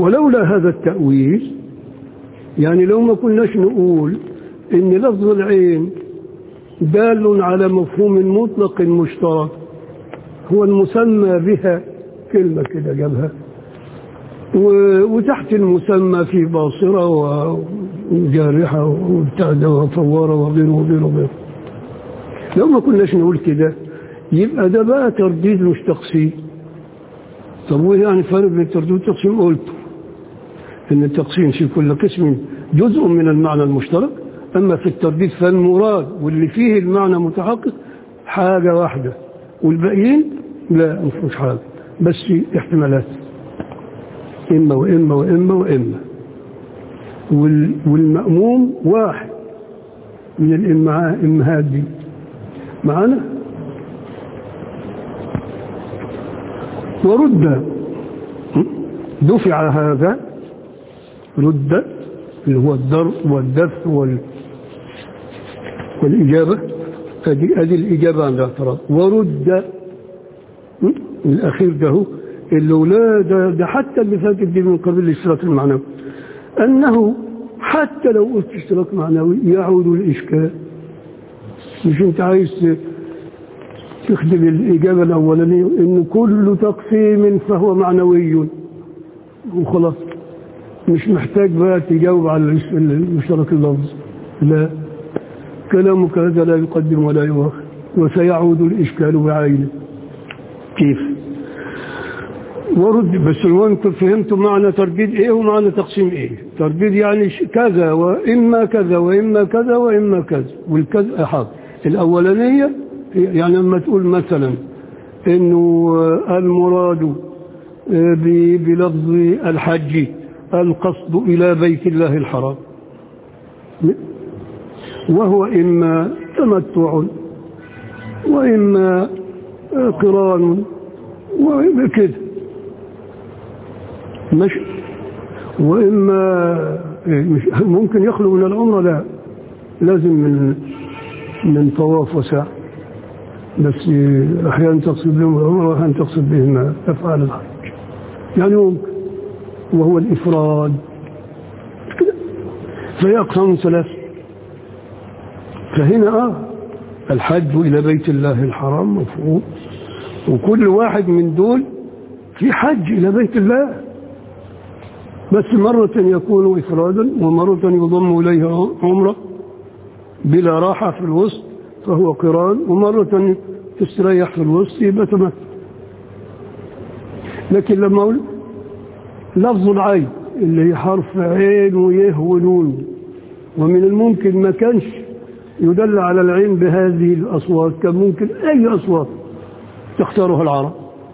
ولولا هذا التأويل يعني لو ما كناش نقول ان لفظ العين دال على مفهوم مطلق مشترك هو المسمى بها كلمة كده جابها و- وتحت المسمى في باصرة وجارحة وابتعدة وفوارة وغيره وغيره وغيره لو ما كناش نقول كده يبقى ده بقى ترديد مش تقسيم طب وايه يعني فرق بين الترديد والتقسيم قلته ان التقسيم في كل قسم جزء من المعنى المشترك اما في الترديد فالمراد واللي فيه المعنى متحقق حاجة واحدة والباقيين لا مش حاجة بس في احتمالات إما وإما وإما وإما وال- والمأموم واحد من الإمهات دي معنا ورد دفع هذا رد اللي هو الضرب والدفع وال والإجابة هذه هذه الإجابة عن الاعتراض ورد م? الأخير ده هو اللي لا ده, ده حتى اللي فاتت دي من قبل الاشتراك المعنوي أنه حتى لو قلت اشتراك معنوي يعود الإشكال مش أنت عايز ت- تخدم الإجابة الأولانية إن كل تقسيم فهو معنوي وخلاص مش محتاج بقى تجاوب على الاش- المشترك اللفظ لا كلامك هذا لا يقدم ولا يؤخر وسيعود الإشكال بعينه كيف ورد بس لو انتم فهمتوا معنى ترديد ايه ومعنى تقسيم ايه ترديد يعني ش- كذا واما كذا واما كذا واما كذا والكذا حاضر الاولانيه يعني لما تقول مثلا انه آه، المراد آه، ب- بلفظ الحج القصد الى بيت الله الحرام وهو اما تمتع واما آه، قران وإما كده مش وإما إيه، مش ممكن يخلو من العمرة لا لازم من من طواف وسعي بس إيه، أحيانا تقصد بهم العمرة وأحيانا تقصد بهم أفعال الحج يعني ممكن وهو الإفراد كده فهي أقسام ثلاثة فهنا آه الحج إلى بيت الله الحرام مفهوم وكل واحد من دول في حج إلى بيت الله بس مرة يكون إفرادا ومرة يضم إليه عمرة بلا راحة في الوسط فهو قران ومرة تستريح في الوسط يبقى تمام لكن لما أقول لفظ العين اللي هي حرف عين ويه ونون ومن الممكن ما كانش يدل على العين بهذه الأصوات كان ممكن أي أصوات تختارها العرب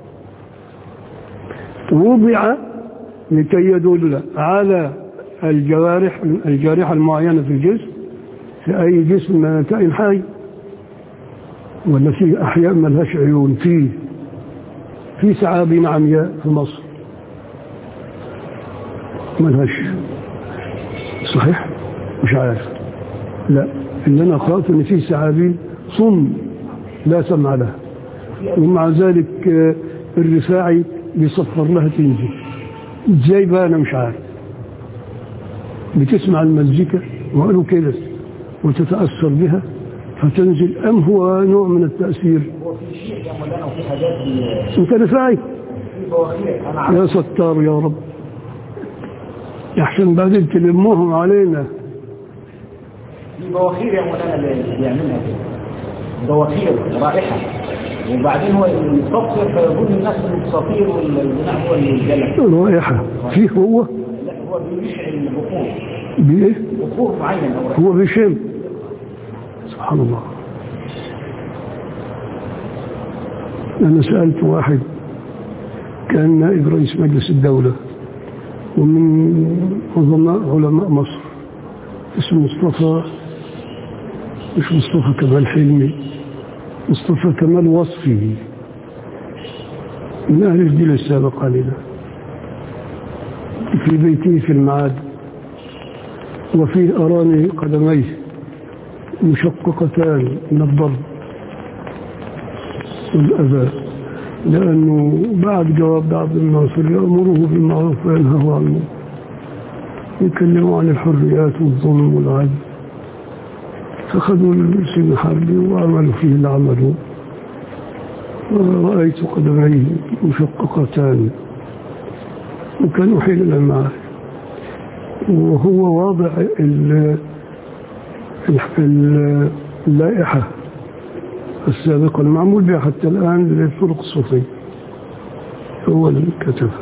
وضع لكي يدل على الجوارح الجارحة المعينة في الجسم في أي جسم كائن حي ولا في أحياء ما لهاش عيون فيه في سعابين عمياء في مصر ما لهاش صحيح مش عارف لا اللي أنا قرأت إن في سعابين صم لا سمع لها ومع ذلك آه، الرفاعي بيصفر لها تنزل ازاي بقى انا مش عارف بتسمع المزيكا وقالوا كده وتتأثر بها فتنزل أم هو نوع من التأثير هو في شيء يا مولانا وفي حاجات في انت رفاعي في بواخير انا عارف يا ستار يا رب يحسن بعدين تلموهم علينا في بواخير يا مولانا اللي بيعملها كده بواخير رائحه وبعدين هو يصفر فيقول الناس الصفير والبناء هو اللي جلس رائحة فيه هو لا هو بيشعل البخور بإيه بخور معين او رائحة. هو بيشم سبحان الله أنا سألت واحد كان نائب رئيس مجلس الدولة ومن عظماء علماء مصر اسمه مصطفى مش مصطفى كمال حلمي مصطفى كمال وصفي من أهل الجيل السابق علينا في بيته في المعاد وفيه أراني قدميه مشققتان من الضرب والأذى لأنه بعد جواب عبد الناصر يأمره بالمعروف وينهى عن المنكر يتكلموا عن الحريات والظلم والعدل فخذوا السن حربي وعملوا فيه اللي عملوه ورأيت قدميه مشققتان وكان أحيل معه وهو واضع ال- ال- اللائحة السابقة المعمول بها حتى الآن للفرق الصوفية هو اللي كتبها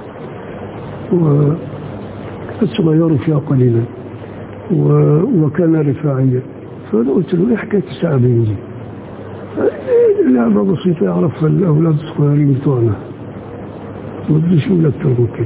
وبس غيروا فيها قليلا و- وكان رفاعيا فأنا قلت له إيه حكاية السعبين دي؟ قال لي لعبة بسيطة يعرفها الأولاد الصغيرين بتوعنا ما بديش أقول أكتر من كده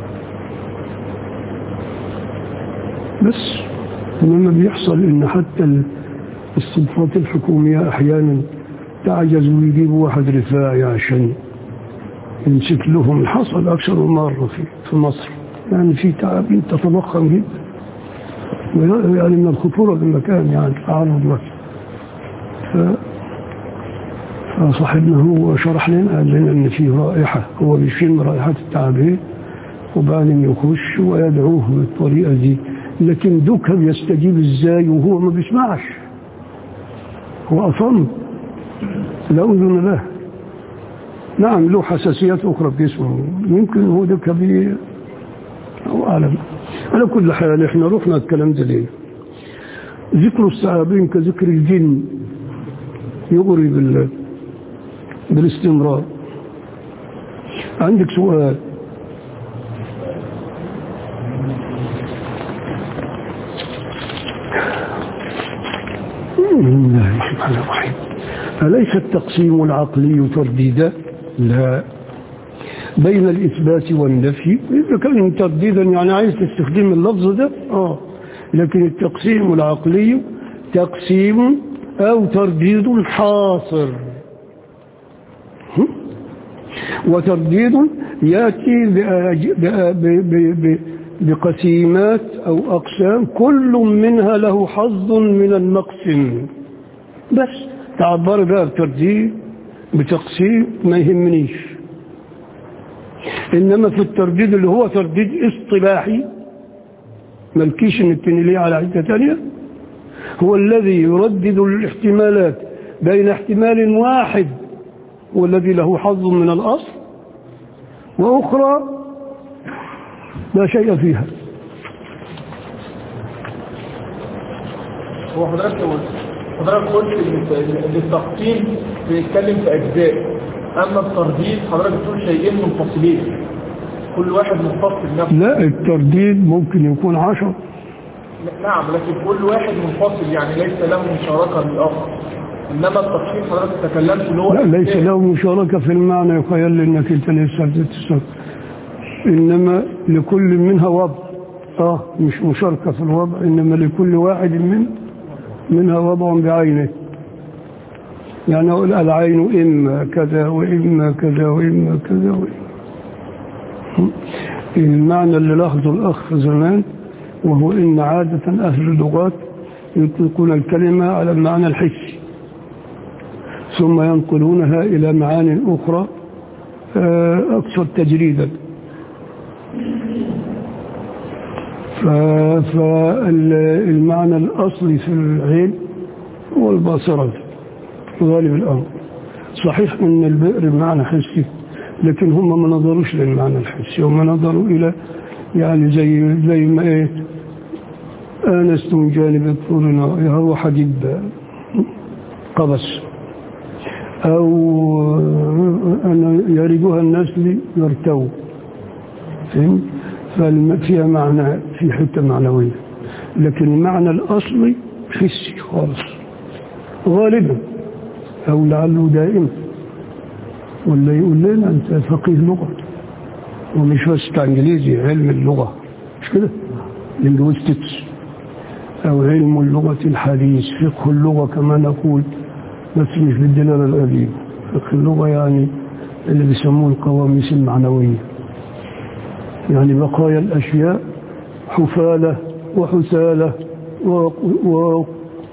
بس إنما بيحصل إن حتى ال- السلطات الحكومية أحيانا تعجز ويجيبوا واحد رفاعي عشان يمسك لهم حصل أكثر من مرة في, في مصر يعني في تعابين تتضخم جدا ولا- يعني من الخطورة بالمكان يعني تعرض له ف- فصاحبنا هو شرح لنا قال لنا ان في رائحة هو بيشم رائحة التعابين وبعدين يخش ويدعوه بالطريقة دي لكن دوكا بيستجيب ازاي وهو ما بيسمعش هو أصم لا أذن له نعم له حساسيات أخرى في جسمه يمكن هو دوكا بي أو أعلم على كل حال احنا رحنا الكلام ده ليه ذكر الصحابين كذكر الجن يغري بال بالاستمرار عندك سؤال بسم الله الرحمن الرحيم أليس التقسيم العقلي ترديدا لا بين الإثبات والنفي إذا كان ترديدا يعني عايز تستخدم اللفظ ده آه لكن التقسيم العقلي تقسيم أو ترديد حاصر هم؟ وترديد يأتي بأج- بأ- ب- ب- ب- بقسيمات أو أقسام كل منها له حظ من المقسم بس تعبر بقى بترديد بتقسيم ما يهمنيش إنما في الترديد اللي هو ترديد اصطلاحي ملكيش انك تنليه على حته ثانيه هو الذي يردد الاحتمالات بين احتمال واحد والذي له حظ من الأصل وأخرى لا شيء فيها هو حضرتك حضرتك قلت ان إن التقسيم بيتكلم في اجزاء اما الترديد حضرتك بتقول شيئين منفصلين كل واحد منفصل نفسه لا الترديد ممكن يكون عشر نعم لكن كل واحد منفصل يعني ليس له مشاركه للاخر انما التقسيم حضرتك تكلمت اللي هو لا ليس أجزاء. له مشاركة في المعنى يخيل لي انك انت لسه بتتصل انما لكل منها وضع اه مش مشاركة في الوضع انما لكل واحد من منها وضع بعينه يعني اقول العين اما كذا واما كذا واما كذا وإما. المعنى اللي لاحظه الاخ زمان وهو ان عادة اهل اللغات يطلقون الكلمة على المعنى الحسي ثم ينقلونها إلى معان أخرى آه، أكثر تجريدا فالمعنى الأصلي في العين هو البصرة غالب الأمر صحيح أن البئر بمعنى حسي لكن هم ما نظروش للمعنى الحسي هم نظروا إلى يعني زي زي ما إيه آنست من جانب الطور نار هو حديد قبس أو أن يريدها الناس ليرتووا فهم؟ ففيها معنى في حتة معنوية لكن المعنى الأصلي حسي خالص غالبا أو لعله دائما ولا يقول لنا أنت فقيه لغة ومش بس بتاع إنجليزي علم اللغة مش كده؟ لينجويستكس أو علم اللغة الحديث فقه اللغة كما نقول بس مش بالدلالة القديمة فقه اللغة يعني اللي بيسموه القواميس المعنوية يعني بقايا الأشياء حفالة وحسالة و-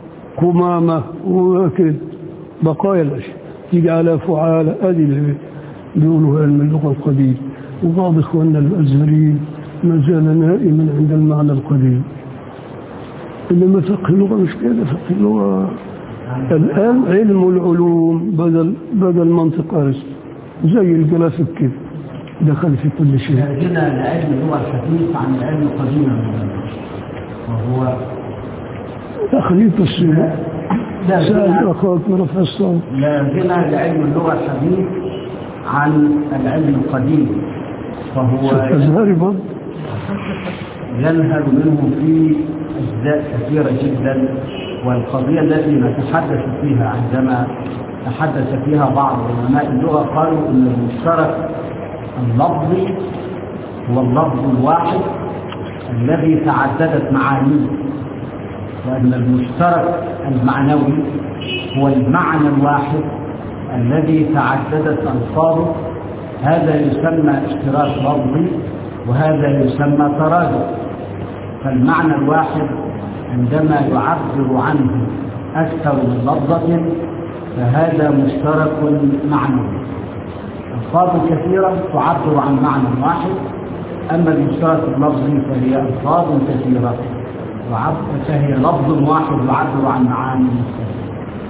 وقمامة وكده بقايا الأشياء تيجي على فعالة هذه اللي بيقولوا علم اللغة القديم وبعض إخواننا الأزهريين ما زال نائما عند المعنى القديم إنما فقه اللغة مش كده فقه اللغة الآن علم العلوم بدل بدل منطق أرسطو زي الجرافيك كده دخل في كل شيء هنا العلم اللغة الحديث عن العلم القديم وهو تخليط السنة لا سأل غنى أخاك رفع الصوت لا غنى لعلم اللغة الحديث عن العلم القديم فهو أزهري برضه ينهل منه في أجزاء كثيرة جدا والقضية التي نتحدث فيها عندما تحدث فيها بعض علماء اللغة قالوا أن المشترك اللفظي هو اللفظ الواحد الذي تعددت معانيه وأن المشترك المعنوي هو المعنى الواحد الذي تعددت ألفاظه هذا يسمى اشتراك لفظي وهذا يسمى تراجع فالمعنى الواحد عندما يعبر عنه أكثر من لفظة فهذا مشترك معنوي ألفاظ كثيرة تعبر عن معنى واحد أما المشترك اللفظي فهي ألفاظ كثيرة وعب- فهي لفظ واحد يعبر عن معاني مختلفة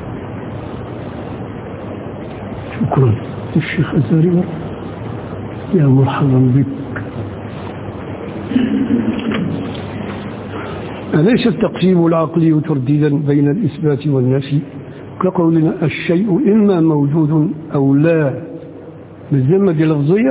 شكرا الشيخ أزهري برضه يا مرحبا بك أليس التقسيم العقلي ترديدا بين الإثبات والنفي كقولنا الشيء إما موجود أو لا بالذمة دي لفظية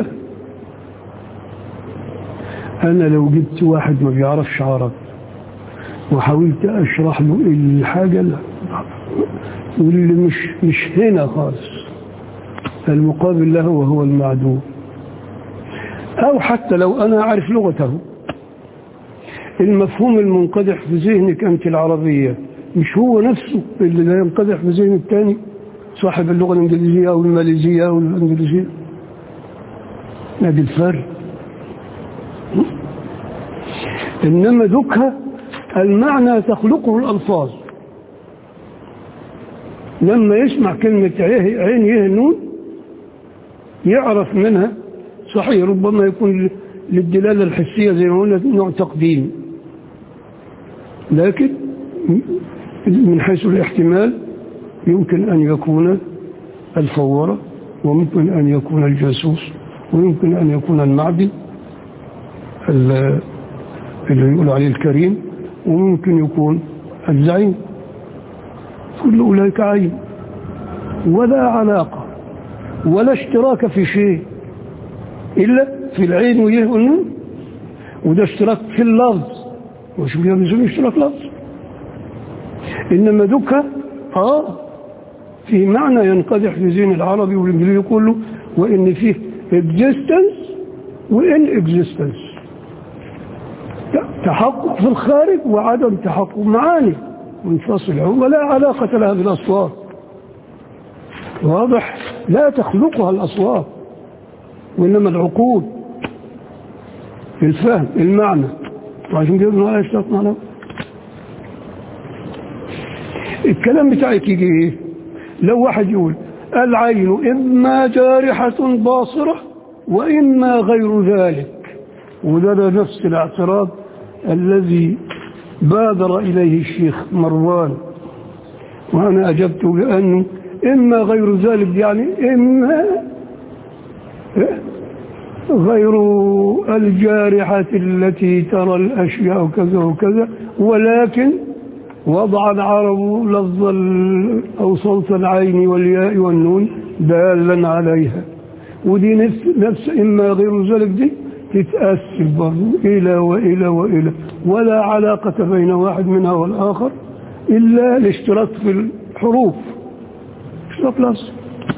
أنا لو جبت واحد ما بيعرفش عربي وحاولت أشرح له الحاجة لا واللي مش مش هنا خالص المقابل له وهو المعدوم أو حتى لو أنا أعرف لغته المفهوم المنقدح في ذهنك أنت العربية مش هو نفسه اللي لا ينقدح في ذهن الثاني صاحب اللغة الإنجليزية أو الماليزية أو الإنجليزية هذا الفرق إنما ذكها المعنى تخلقه الألفاظ لما يسمع كلمة عيه- عين يه نون يعرف منها صحيح ربما يكون للدلالة الحسية زي ما قلنا نوع تقديم لكن من حيث الاحتمال يمكن أن يكون الفورة وممكن أن يكون الجاسوس ويمكن أن يكون المعدي ال- اللي يقول عليه الكريم وممكن يكون الزعيم كل أولئك عين ولا علاقة ولا اشتراك في شيء إلا في العين ويه والنون وده اشتراك في اللفظ وشو بيسمى اشتراك لفظ إنما ذكى آه في معنى ينقدح في ذهن العربي والإنجليزي كله وإن فيه existence وإن existence تحقق في الخارج وعدم تحقق معاني منفصلة ولا علاقة لها بالأصوات واضح لا تخلقها الأصوات وإنما العقول الفهم المعنى وعشان كده بنقول اشتاق معنى الكلام بتاعك يجي ايه لو واحد يقول العين إما جارحة باصرة وإما غير ذلك وده ده نفس الاعتراض الذي بادر إليه الشيخ مروان وأنا أجبت بأنه إما غير ذلك يعني إما غير الجارحة التي ترى الأشياء كذا وكذا ولكن وضع العرب لفظ ال- أو صوت العين والياء والنون دالا عليها ودي نفس, نفس إما غير ذلك دي تتأسف برضو إلى وإلى وإلى ولا علاقة بين واحد منها والآخر إلا الاشتراك في الحروف اشتراك لفظ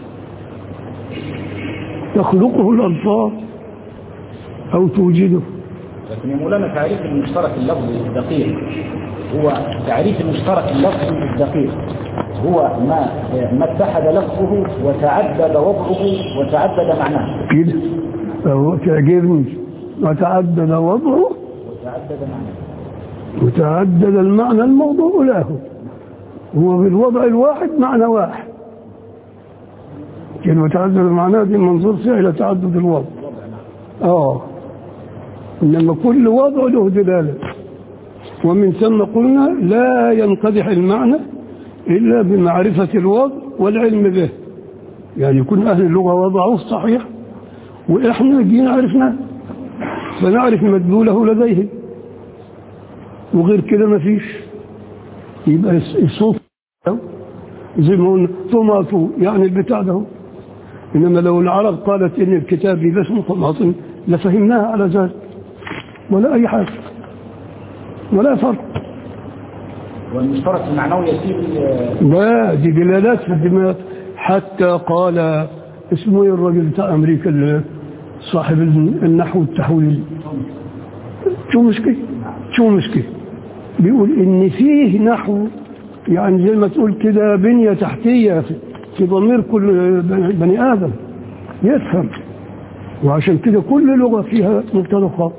تخلقه الألفاظ أو توجده لكن يا مولانا تعريف المشترك اللفظي الدقيق هو تعريف المشترك اللفظي الدقيق هو ما ما اتحد لفظه وتعدد وضعه وتعدد معناه كده فهو تعجبني وتعدد وضعه وتعدد معناه وتعدد المعنى الموضوع له هو بالوضع الواحد معنى واحد كلمة تعدد المعنى دي منظور فيها إلى تعدد الوضع آه إنما كل وضع له دلالة ومن ثم قلنا لا ينقدح المعنى إلا بمعرفة الوضع والعلم به يعني يكون أهل اللغة وضعوه صحيح وإحنا جينا عرفناه فنعرف مدلوله لديه وغير كده ما فيش يبقى الصوت زي ما قلنا طماطو يعني البتاع ده إنما لو العرب قالت إن الكتاب بس اسمه طماطم لفهمناها على ذلك ولا أي حاجة ولا فرق والمشترك المعنوي يسير لا دي دلالات في الدماغ حتى قال اسمه ايه الراجل بتاع امريكا اللي صاحب النحو والتحويل تشومسكي تشومسكي بيقول ان فيه نحو يعني زي ما تقول كده بنية تحتية في- في ضمير كل بني آدم يفهم وعشان كده كل لغة فيها مبتدا خاص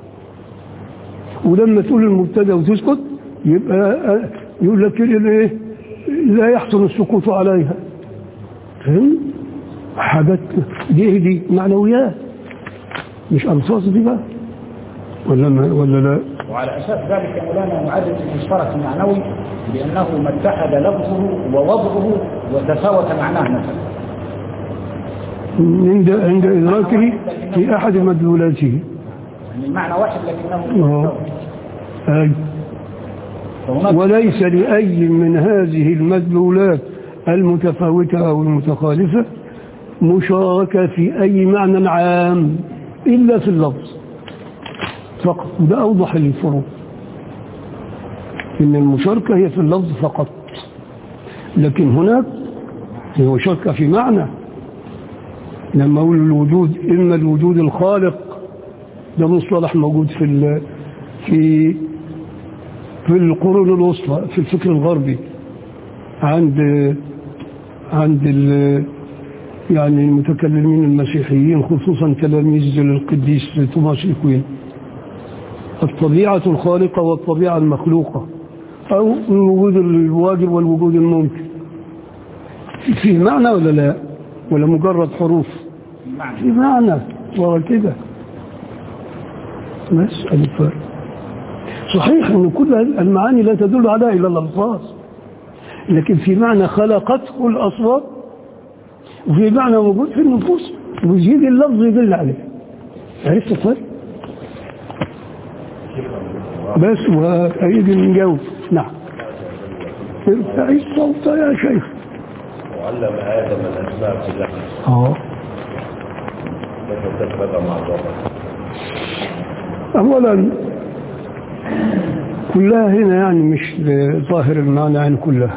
ولما تقول المبتدا وتسكت يبقى آه، يقول لك ايه لا يحسن السكوت عليها فهم حاجات دي إيه دي معنويات مش الفاظ دي بقى ولا ما ولا لا وعلى أساس ذلك يا مولانا نعرف المشترك المعنوي بأنه ما اتحد لفظه ووضعه وتفاوت معناه مثلا عند عند ادراكه في احد مدلولاته يعني المعنى واحد لكنه آه. متفاوت. أي. فهناك وليس لأي من هذه المدلولات المتفاوتة أو المتخالفة مشاركة في أي معنى عام إلا في اللفظ فقط ده أوضح الفروق إن المشاركة هي في اللفظ فقط لكن هناك هي مشاركة في معنى لما أقول الوجود إما الوجود الخالق ده مصطلح موجود في ال- في في القرون الوسطى في الفكر الغربي عند عند ال يعني المتكلمين المسيحيين خصوصا تلاميذ القديس توماس إكوين الطبيعة الخالقة والطبيعة المخلوقة أو الوجود الواجب والوجود الممكن في معنى ولا لا ولا مجرد حروف المعنى في معنى ورا كده بس الفرق صحيح ان كل المعاني لا تدل عليها الا الالفاظ لكن في معنى خلقته الاصوات وفي معنى موجود في النفوس ويجيب اللفظ يدل عليه عرفت الفرق بس وهيجي نجاوب نعم ارفعي الصوت يا شيخ وعلم آدم الأسماء كلها اه كيف تفرق مع الله أولا كلها هنا يعني مش ظاهر المعنى عن كلها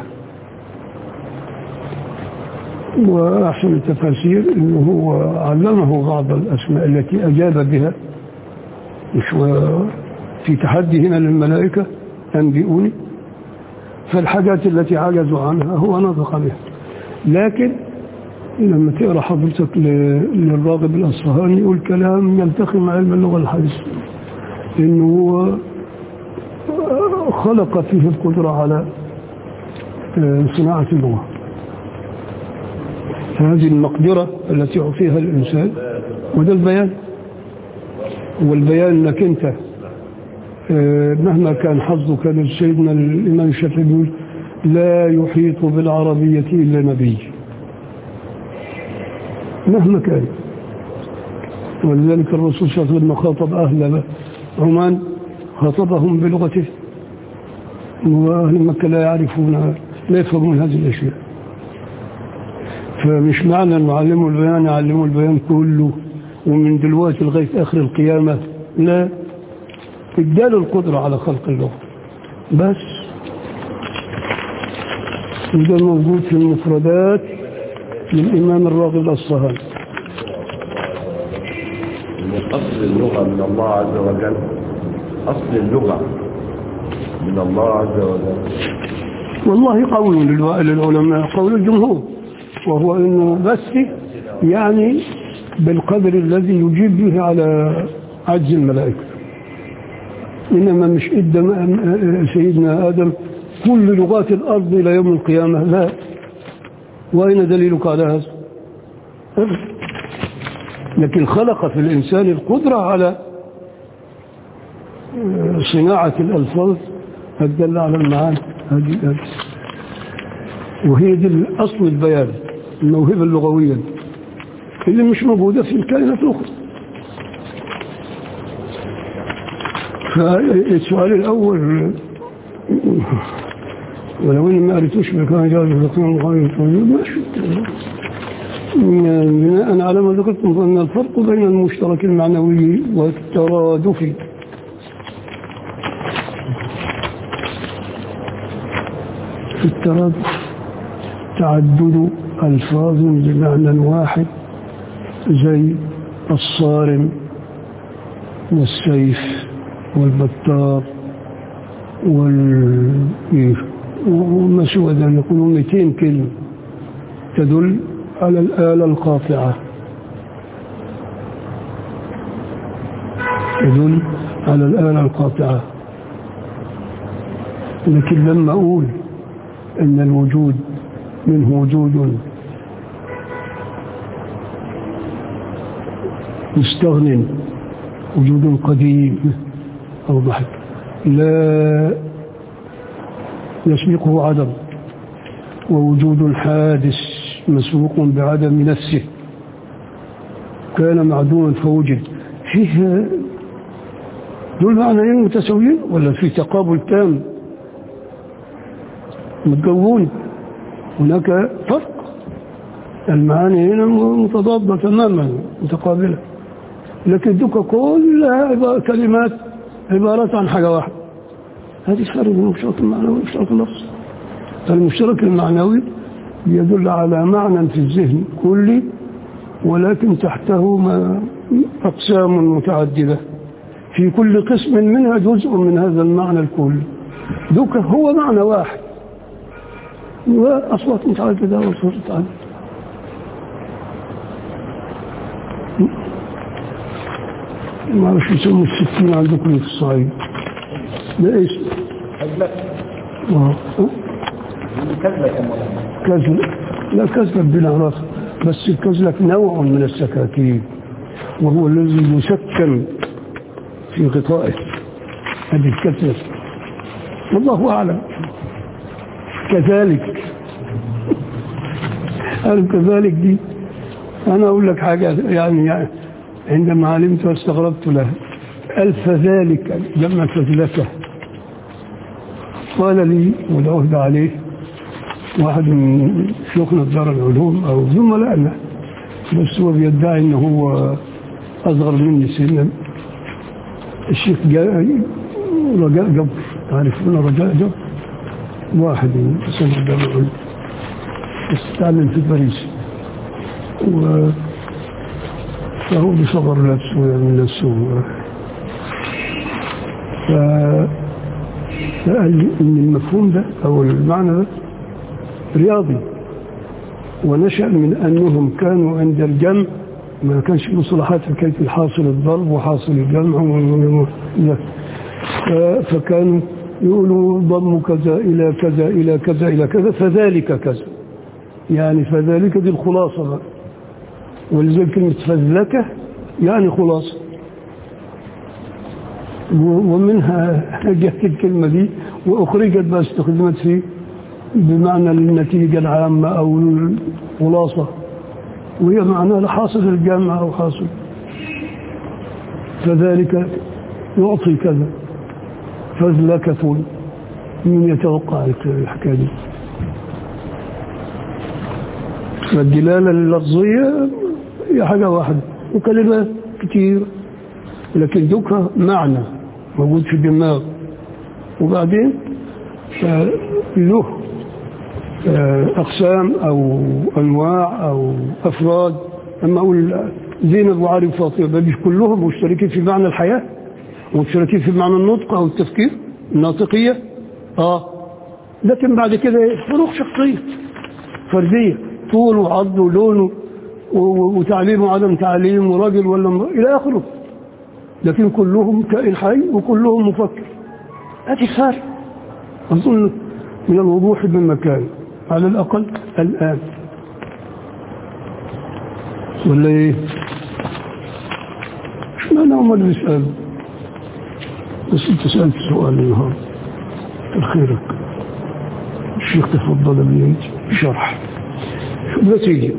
وأحسن التفاسير أنه هو علمه بعض الأسماء التي أجاب بها مش و- في تحدي هنا للملائكة أنبئوني فالحاجات التي عجزوا عنها هو نطق بها لكن لما تقرأ حضرتك ل- للراغب الأصفهاني يقول كلام يلتقي مع علم اللغة الحديثة إنه هو خلق فيه القدرة على آه، صناعة اللغة هذه المقدرة التي أعطيها الإنسان وده البيان والبيان أنك أنت آه، مهما كان حظك كان سيدنا الإمام الشافعي يقول لا يحيط بالعربية إلا نبي مهما كان ولذلك الرسول صلى الله عليه وسلم خاطب أهل عمان خاطبهم بلغته وأهل مكة لا يعرفون لا يفهمون هذه الأشياء فمش معنى أن علموا البيان يعلموا البيان كله ومن دلوقتي لغاية آخر القيامة لا اداله القدرة على خلق اللغة بس وده موجود في المفردات للإمام الراغب الأصفهاني من أصل اللغة من الله عز وجل أصل اللغة من الله عز وجل والله قول للو- للعلماء قول الجمهور وهو انه بس يعني بالقدر الذي يجيب به على عجز الملائكة إنما مش إدى م- سيدنا آدم كل لغات الأرض إلى يوم القيامة لا وأين دليلك على هذا أبدا. لكن خلق في الإنسان القدرة على آه، صناعة الألفاظ الدالة على المعاني هذه هذه. وهي دي أصل البيان الموهبة اللغوية دي. اللي مش موجودة في الكائنات الأخرى فالسؤال الأول ولو اني ما قريتوش بكان جاء بفقين غير طويل ما شفت بناء على ما ذكرتم أن الفرق بين المشترك المعنوي والترادفي في الترادف تعدد ألفاظ بمعنى واحد زي الصارم والسيف والبطار وال إيه، وما سوى ذلك يقولون 200 كلمة تدل على الآلة القاطعة تدل على الآلة القاطعة لكن لما أقول أن الوجود منه وجود مستغن وجود قديم أو ضحك لا يسبقه عدم ووجود حادث مسبوق بعدم نفسه كان معدوما فوجد فيه دول معنيين متساويين ولا في تقابل تام متجوون هناك فرق المعاني هنا متضادة تماما متقابلة لكن دوكا كلها عبارة- كلمات عبارات عن حاجة واحدة هذه فرق بين المشترك المعنوي والمشترك اللفظي المشترك المعنوي يدل على معنى في الذهن كلي ولكن تحته ما- أقسام متعددة في كل قسم منها جزء من هذا المعنى الكلي دوكا هو معنى واحد وأصوات متعددة وصوت متعددة ما اعرفش يسموا السكين عندكم في الصعيد ده ايش؟ كذلك آه. كذلك يا مولانا كزلك لا كزلك بلا علاقة بس الكزلك نوع من السكاكين وهو الذي يسكن في غطائه هذه الكزلك والله أعلم كذلك عارف كذلك دي أنا أقول لك حاجة يعني, يعني عندما علمت واستغربت لها ألف ذلك جمع فذلكه قال لي والعهد عليه واحد من شيوخنا في دار العلوم او زملائنا بس هو بيدعي انه هو اصغر مني سنا الشيخ جا- رجاء جبر تعرفون رجاء جبر واحد من سنة دار العلوم بس تعلم في باريس و فهو بصغر نفسه يعني نفسه ف فقال لي ان المفهوم ده او المعنى ده رياضي ونشأ من أنهم كانوا عند الجمع ما كانش مصطلحات حكاية الحاصل الضرب وحاصل الجمع و- و- لا. ف- فكانوا يقولوا ضم كذا إلى كذا إلى كذا إلى كذا فذلك كذا يعني فذلك دي الخلاصة بقى ولذلك كلمة فذلك يعني خلاصة و- ومنها جت الكلمة دي وأخرجت بقى استخدمت في بمعنى النتيجة العامة أو الخلاصة وهي معنى لحاصل الجامعة أو حاصل فذلك يعطي كذا فذلكة من يتوقع الحكاية دي فالدلالة اللفظية هي حاجة واحدة وكلمات كتير لكن دوكها معنى موجود في الدماغ وبعدين له أقسام أو أنواع أو أفراد أما أقول زينب وعلي وفاطمة بل كلهم مشتركين في معنى الحياة ومشتركين في معنى النطق أو التفكير الناطقية آه لكن بعد كده فروق شخصية فردية طول وعض ولون و- و- وتعليم وعدم تعليم وراجل ولا امرأة إلى آخره لكن كلهم كائن حي وكلهم مفكر هذه فرق أظن من الوضوح بمكان على الأقل الآن ولا ايه مش معنى هم اللي بيسألوا بس انت سألت سؤال النهارده كتر خيرك الشيخ تفضل بيد شرح شوف نتيجة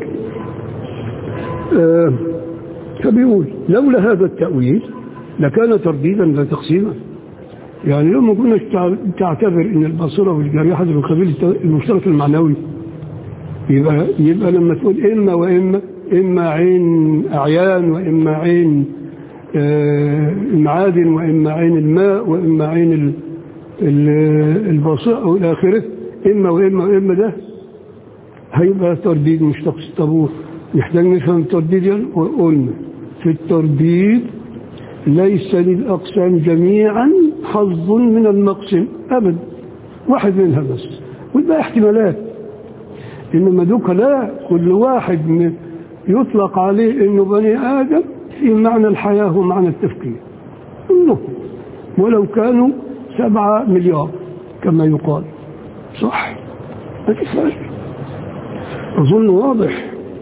آه فبيقول لولا هذا التأويل لكان ترديدا لا تقسيما يعني لو ما كناش تعتبر ان البصيرة والجريحة من قبيل المشترك المعنوي يبقى يبقى لما تقول اما واما اما عين اعيان واما عين آه المعادن واما عين الماء واما عين ال البصيرة والى اخره اما واما واما ده هيبقى ترديد مشتق الطابور نحتاج نفهم الترديد وقلنا في الترديد ليس للأقسام جميعا حظ من المقسم أبدا واحد منها بس ويبقى احتمالات إنما دوك لا كل واحد يطلق عليه إنه بني آدم في معنى الحياة ومعنى التفكير كلهم ولو كانوا سبعة مليار كما يقال صح ما تفعل أظن واضح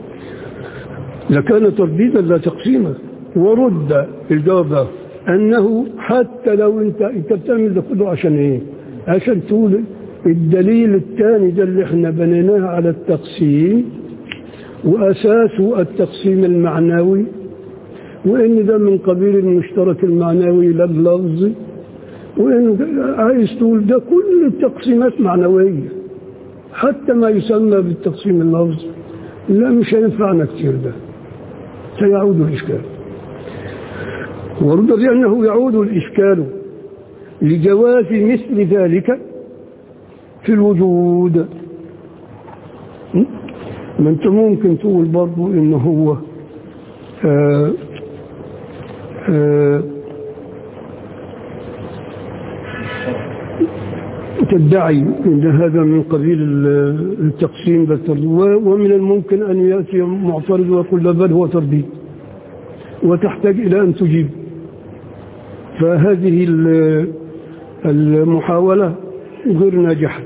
لكان ترديدا لا تقسيما ورد الجواب أنه حتى لو أنت أنت بتعمل ده كله عشان إيه؟ عشان تقول الدليل الثاني ده اللي احنا بنيناه على التقسيم وأساسه التقسيم المعنوي وإن ده من قبيل المشترك المعنوي لا اللفظي وإن عايز تقول ده كل التقسيمات معنوية حتى ما يسمى بالتقسيم اللفظي لا مش هينفعنا كتير ده سيعود الإشكال ورد بأنه يعود الإشكال لجواز مثل ذلك في الوجود ما انت ممكن تقول برضو انه هو آآ آآ تدعي ان هذا من قبيل التقسيم ومن الممكن ان ياتي معترض ويقول لا بل هو ترديد وتحتاج الى ان تجيب فهذه المحاولة غير ناجحة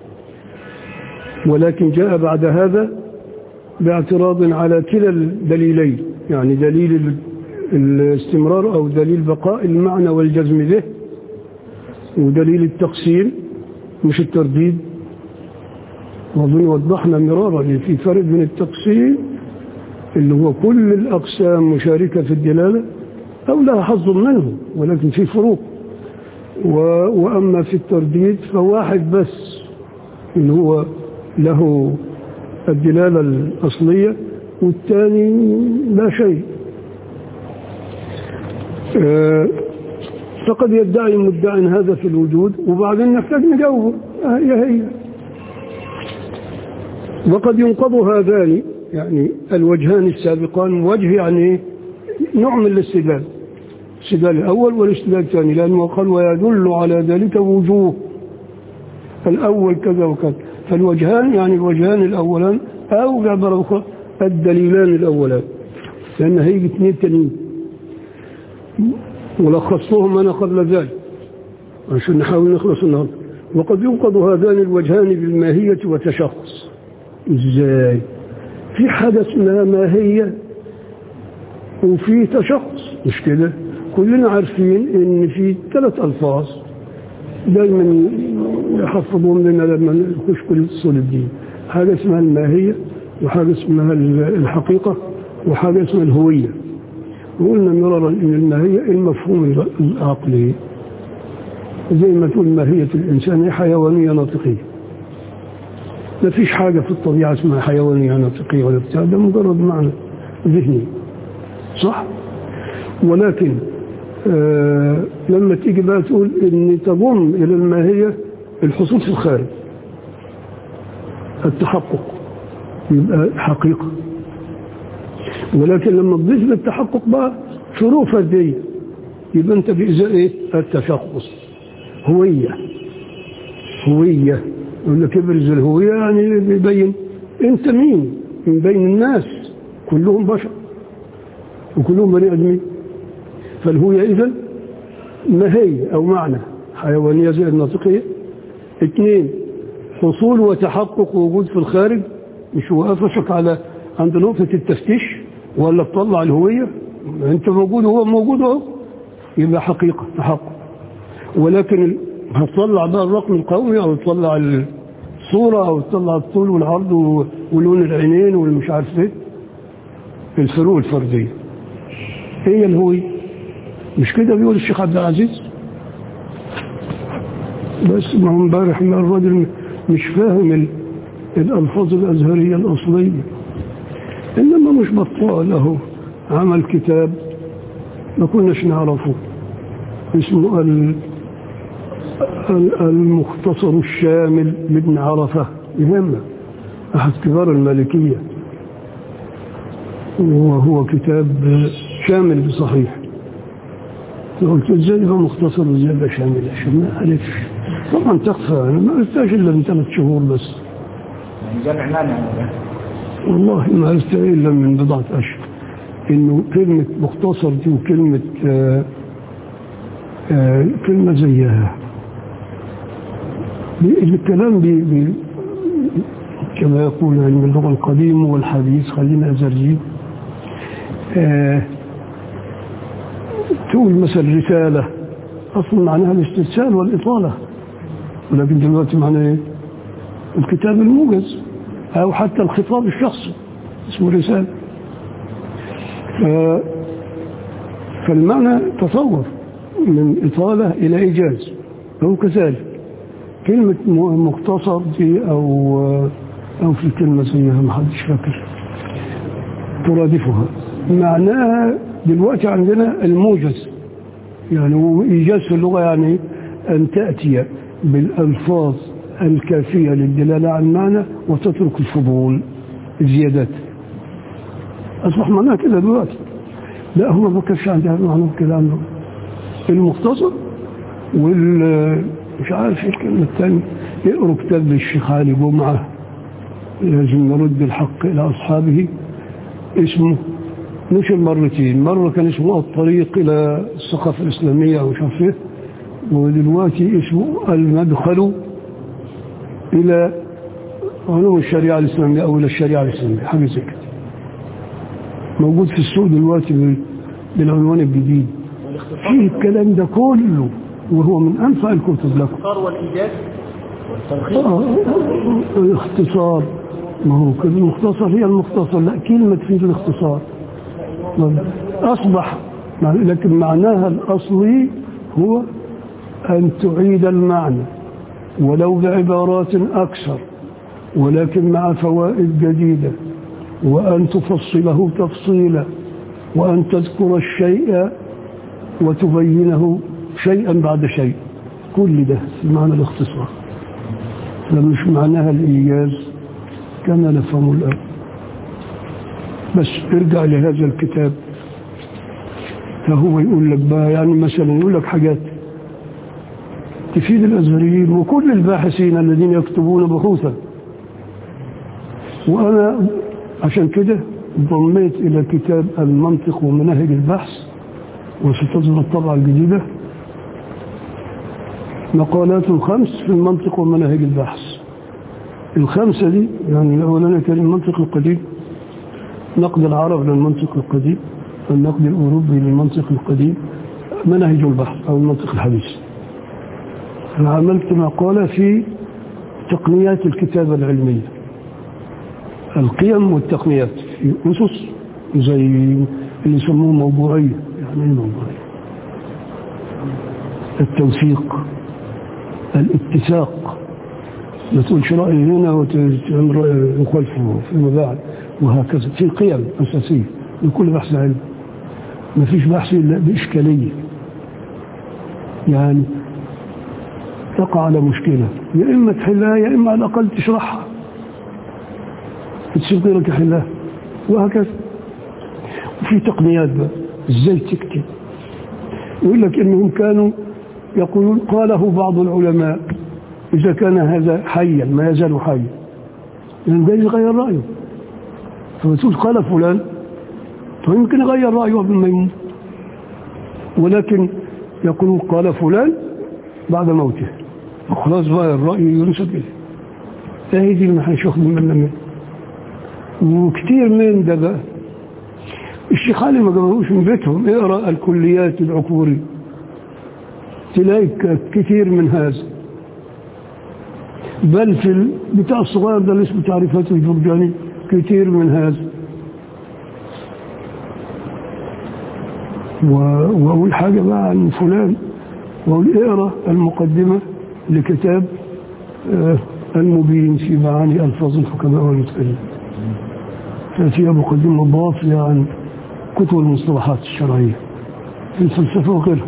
ولكن جاء بعد هذا باعتراض على كلا الدليلين يعني دليل الاستمرار أو دليل بقاء المعنى والجزم به ودليل التقسيم مش الترديد وظن وضحنا مرارا في فرق بين التقسيم اللي هو كل الأقسام مشاركة في الدلالة أو لها حظ منه ولكن في فروق و... وأما في الترديد فواحد بس اللي هو له الدلالة الأصلية والثاني لا شيء أه فقد يدعي مدع هذا في الوجود وبعدين نحتاج نجاوبه هي هي وقد ينقض هذان يعني الوجهان السابقان وجه يعني نوع من الاستدلال الاستدلال الأول والاستدلال الثاني لأنه قال ويدل على ذلك وجوه الأول كذا وكذا فالوجهان يعني الوجهان الأولان أو بعبارة أخرى الدليلان الأولان لأن هيجي اثنين تانيين ولخصتهم أنا قبل ذلك عشان نحاول نخلص النهارده وقد ينقض هذان الوجهان بالماهية وتشخص ازاي في حاجة اسمها ماهية وفي تشخص مش كده كلنا عارفين ان في ثلاث الفاظ دايما يحفظون لنا لما نخش كل اصول الدين حاجة اسمها الماهية وحاجة اسمها الحقيقة وحاجة اسمها الهوية وقلنا مرارا ان الماهية المفهوم العقلي زي ما تقول ماهية الإنسان حيوانية ناطقية ما فيش حاجة في الطبيعة اسمها حيوانية ناطقية ولا بتاع ده مجرد معنى ذهني صح ولكن آه لما تيجي بقى تقول ان تضم الى الماهية الحصول في الخارج التحقق يبقى حقيقة ولكن لما تضيف للتحقق بقى شروط فردية يبقى انت بإزاء ايه التشخص هوية هوية يقول لك ابرز الهوية يعني بيبين انت مين من بين الناس كلهم بشر وكلهم بني ادمين فالهوية اذا ما هي او معنى حيوانية زي الناطقية اثنين حصول وتحقق وجود في الخارج مش وقفشك على عند نقطة التفتيش ولا تطلع الهوية انت موجود وهو موجود اهو يبقى حقيقة تحقق ولكن ال- هتطلع بقى الرقم القومي او تطلع الصورة او تطلع الطول والعرض و- ولون العينين والمش عارف ايه الفروق الفردية هي الهوية مش كده بيقول الشيخ عبد العزيز بس ما هو امبارح ما الراجل مش فاهم ال- الألفاظ الأزهرية الأصلية إنما مش بطال له عمل كتاب ما كناش نعرفه اسمه ال- ال- المختصر الشامل لابن عرفة يهمه أحد كبار المالكية وهو كتاب شامل بصحيح قلت ازاي يبقى مختصر وازاي يبقى شامل عشان ما اعرفش طبعا تخفى انا ما عرفتهاش الا من ثلاث شهور بس يعني جمع مانع ده. والله ما عرفتها الا من بضعه اشهر انه كلمه مختصر دي وكلمه آه آه كلمه زيها بي- الكلام بي بي كما يقول علم اللغه القديم والحديث خلينا ازرجيه آه تقول مثلا رسالة أصلا معناها الاسترسال والإطالة ولكن دلوقتي معناه إيه؟ الكتاب الموجز أو حتى الخطاب الشخصي اسمه رسالة ف- فالمعنى تصور من إطالة إلى إيجاز هو كذلك كلمة م- مختصر دي أو أو في كلمة زيها ما حدش فاكر ترادفها معناها دلوقتي عندنا الموجز يعني وإيجاز في اللغة يعني أن تأتي بالألفاظ الكافية للدلالة على المعنى وتترك الفضول الزيادات أصبح معناها كده دلوقتي لا هو ما كانش عندها معنى الكلام ده المختصر وال مش عارف ايه الكلمة الثانية اقروا كتاب للشيخ علي جمعة لازم نرد الحق إلى أصحابه اسمه نشر مرتين مرة كان اسمه الطريق إلى الثقافة الإسلامية أو مش عارف ايه ودلوقتي اسمه المدخل إلى علوم الشريعة الإسلامية أو إلى الشريعة الإسلامية حاجة زي كده موجود في السوق دلوقتي بال- بالعنوان الجديد فيه الكلام ده كله وهو من أنفع الكتب لكم الاختصار والايجاز والتلخيص آه، الاختصار ما هو كده المختصر هي المختصر لا كلمة في الاختصار أصبح مع- لكن معناها الأصلي هو أن تعيد المعنى ولو بعبارات أكثر ولكن مع فوائد جديدة وأن تفصله تفصيلا وأن تذكر الشيء وتبينه شيئا بعد شيء كل ده في معنى الاختصار مش معناها الإيجاز كما نفهم الآن بس ارجع لهذا الكتاب فهو يقول لك بقى يعني مثلا يقول لك حاجات تفيد الأزهريين وكل الباحثين الذين يكتبون بحوثا وأنا عشان كده ضميت إلى كتاب المنطق ومناهج البحث وستصدر الطبعة الجديدة مقالات خمس في المنطق ومناهج البحث الخمسة دي يعني الأولانية كان المنطق القديم نقد العرب للمنطق القديم النقد الأوروبي للمنطق القديم مناهج البحث أو المنطق الحديث أنا عملت مقالة في تقنيات الكتابة العلمية القيم والتقنيات في أسس زي اللي يسموه موضوعية يعني ايه موضوعية التوثيق الاتساق ما تقولش رأي هنا وتعمل رأي مخالفه فيما بعد وهكذا في قيم أساسية لكل بحث علم ما فيش بحث إلا بإشكالية يعني تقع على مشكلة يا إما تحلها يا إما على الأقل تشرحها تصير غيرك يحلها وهكذا وفي تقنيات بقى ازاي تكتب يقول لك انهم كانوا يقولون قاله بعض العلماء اذا كان هذا حيا ما يزال حيا لان ده يغير رايه فبتقول قال فلان فيمكن يغير رايه قبل ما يموت ولكن يقول قال فلان بعد موته وخلاص بقى الراي ينسب اليه اهي دي اللي ما هنشوف منها منه وكتير من ده بقى الشيخ علي ما جابوش من بيتهم اقرا الكليات العكوري تلاقي ك- كثير من هذا بل في ال- بتاع الصغير ده اللي اسمه تعريفات الجرجاني كثير من هذا و- واقول حاجه بقى عن فلان واقول اقرا المقدمه لكتاب آه، المبين في معاني الفاظ الحكماء والمتكلم فيها مقدمه ضافيه عن كتب المصطلحات الشرعيه في الفلسفه وغيرها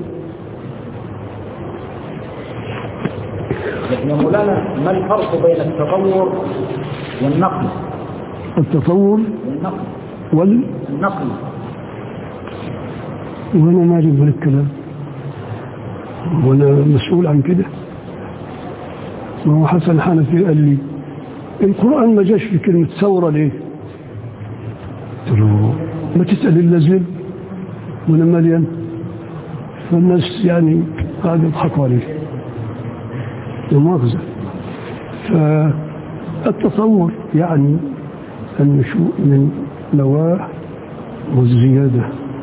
لكن يا مولانا ما الفرق بين التطور والنقل التطور والنقل وال النقل وانا مالي بالكلام وانا مسؤول عن كده ما هو حسن حنفي قال لي القرآن ما جاش في كلمة ثورة ليه قلت له ما تسأل اللازم وانا مليان فالناس يعني قاعد يضحكوا عليه لا مؤاخذة فالتصور يعني النشوء من نواة والزيادة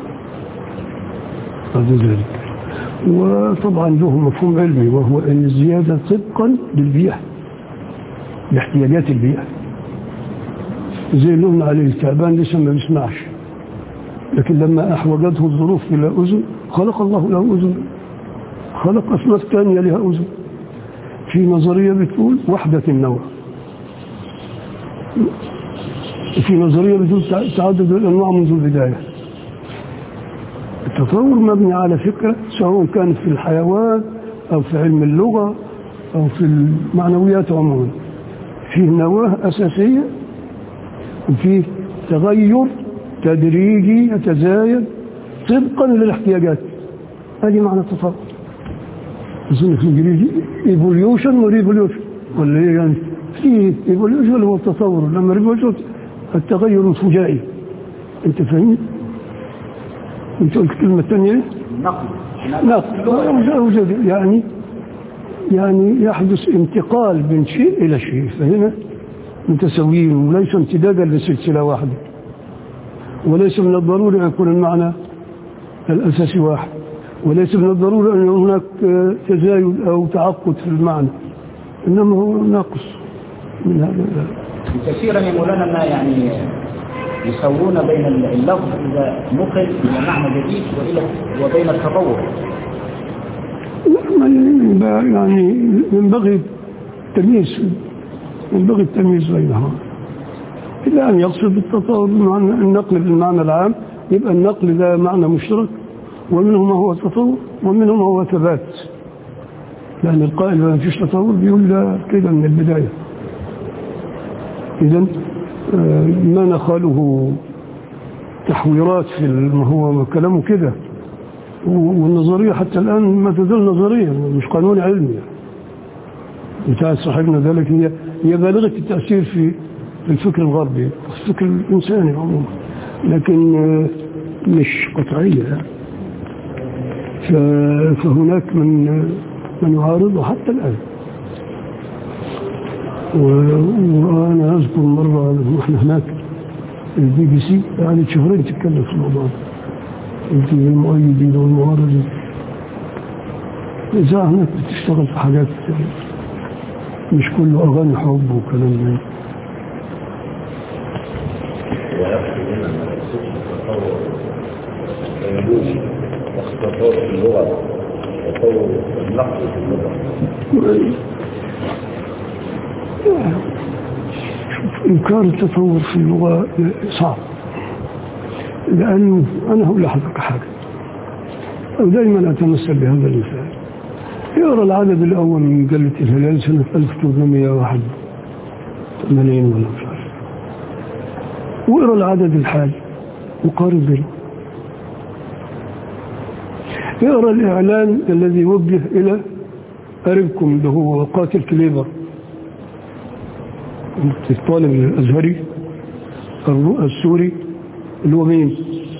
بعد ذلك وطبعا له مفهوم علمي وهو ان الزيادة طبقا للبيئة لاحتياجات البيئة زي اللي قلنا عليه التعبان لسه ما بيسمعش لكن لما احوجته الظروف الى اذن خلق الله له اذن خلق اسماك ثانيه لها اذن في نظريه بتقول وحده النوع في نظريه بتقول تعدد الانواع منذ البدايه التطور مبني على فكرة سواء كانت في الحيوان أو في علم اللغة أو في المعنويات عموما فيه نواة أساسية وفيه تغير تدريجي يتزايد طبقا للاحتياجات هذه معنى التطور أظن في الإنجليزي ايفوليوشن وريفوليوشن ولا إيه يعني في ايفوليوشن هو التطور لما ريفوليوشن التغير الفجائي أنت فاهمني؟ انت قلت كلمة ثانية النقل لا أوجد يعني يعني يحدث انتقال من شيء إلى شيء فهنا متساويين وليس امتدادا لسلسلة واحدة وليس من الضروري أن يكون المعنى الأساسي واحد وليس من الضروري أن هناك تزايد أو تعقد في المعنى إنما هو ناقص من هذا كثيرا يا مولانا ما يعني يسوون بين اللفظ إذا نقل إلى معنى جديد وإلى وبين التطور يعني ينبغي التمييز ينبغي التمييز بينهما إلا أن يقصد التطور بمعنى النقل بالمعنى العام يبقى النقل ده معنى مشترك ومنه ما هو تطور ومنه ما هو ثبات لأن القائل ما فيش تطور بيقول ده كده من البداية إذا ما نخاله تحويرات في ما هو كلامه كده والنظرية حتى الآن ما تزال نظرية مش قانون علمي بتاع صاحبنا ذلك هي هي بالغة التأثير في في الفكر الغربي الفكر الإنساني عموما لكن مش قطعية فهناك من من يعارضه حتى الآن وأنا أذكر مرة وإحنا هناك البي بي سي يعني شهرين تتكلم في الموضوع في المؤيدين والمعارضين إذا هناك بتشتغل في حاجات مش كله أغاني حب وكلام من تطور في اللغة تطور النقل في اللغة إنكار التطور في اللغة صعب لأنه أنا هقول لحضرتك حاجة أو دائما أتمثل بهذا المثال يقرأ العدد الأول من مجلة الهلال سنة 1881 ولا مش عارف واقرأ العدد الحالي وقارن بينه يقرأ الإعلان الذي وجه إلى قريبكم اللي هو قاتل كليبر الطالب الأزهري السوري اللي هو مين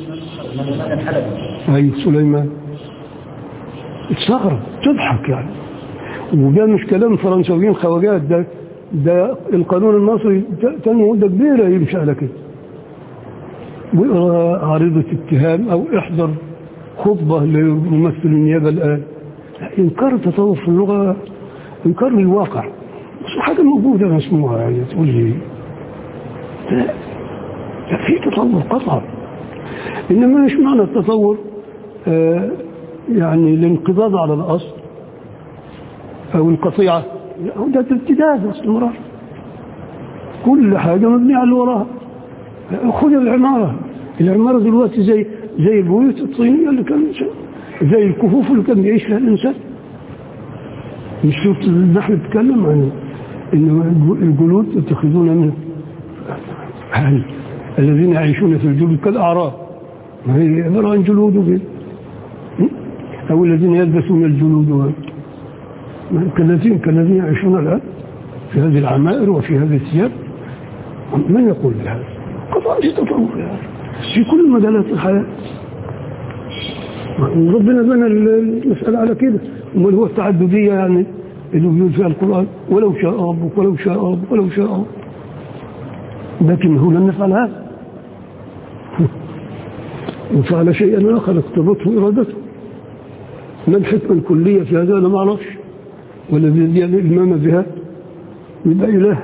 أي سليمان استغرب تضحك يعني وده مش كلام فرنساويين خواجات ده ده القانون المصري تاني مدة كبيرة يمشي على كده واقرا عريضة اتهام أو احضر خطبة لممثل النيابة الآن إنكار التطور في اللغة إنكار للواقع بس حاجة موجودة مسموعة يعني تقول لي لا لا في تطور قطعا إنما مش معنى التطور آه يعني الانقضاض على الأصل أو القطيعة لا، هو ده ابتداد واستمرار كل حاجة مبنية على اللي وراها خذ العمارة العمارة دلوقتي زي زي البيوت الطينية اللي كان زي الكهوف اللي كان بيعيش فيها الإنسان مش شفت نحن نتكلم عن إن الجلود يتخذون منه هل الذين يعيشون في الجلود كالأعراب ما هي عبارة عن جلود وكده أو الذين يلبسون الجلود كالذين كالذين يعيشون الآن في هذه العمائر وفي هذه الثياب من يقول بهذا قطع في تطور يعني. في كل مجالات الحياة ربنا بنى المسألة على كده امال هو التعددية يعني اللي بيقول فيها القرآن ولو شاء ربك ولو شاء ربك ولو شاء ربك لكنه لن نفعل هذا وفعل شيئا آخر اقتضته إرادته ما الحكمة الكلية في هذا أنا ما أعرفش والذي يدعي الإمام بها يبقى إله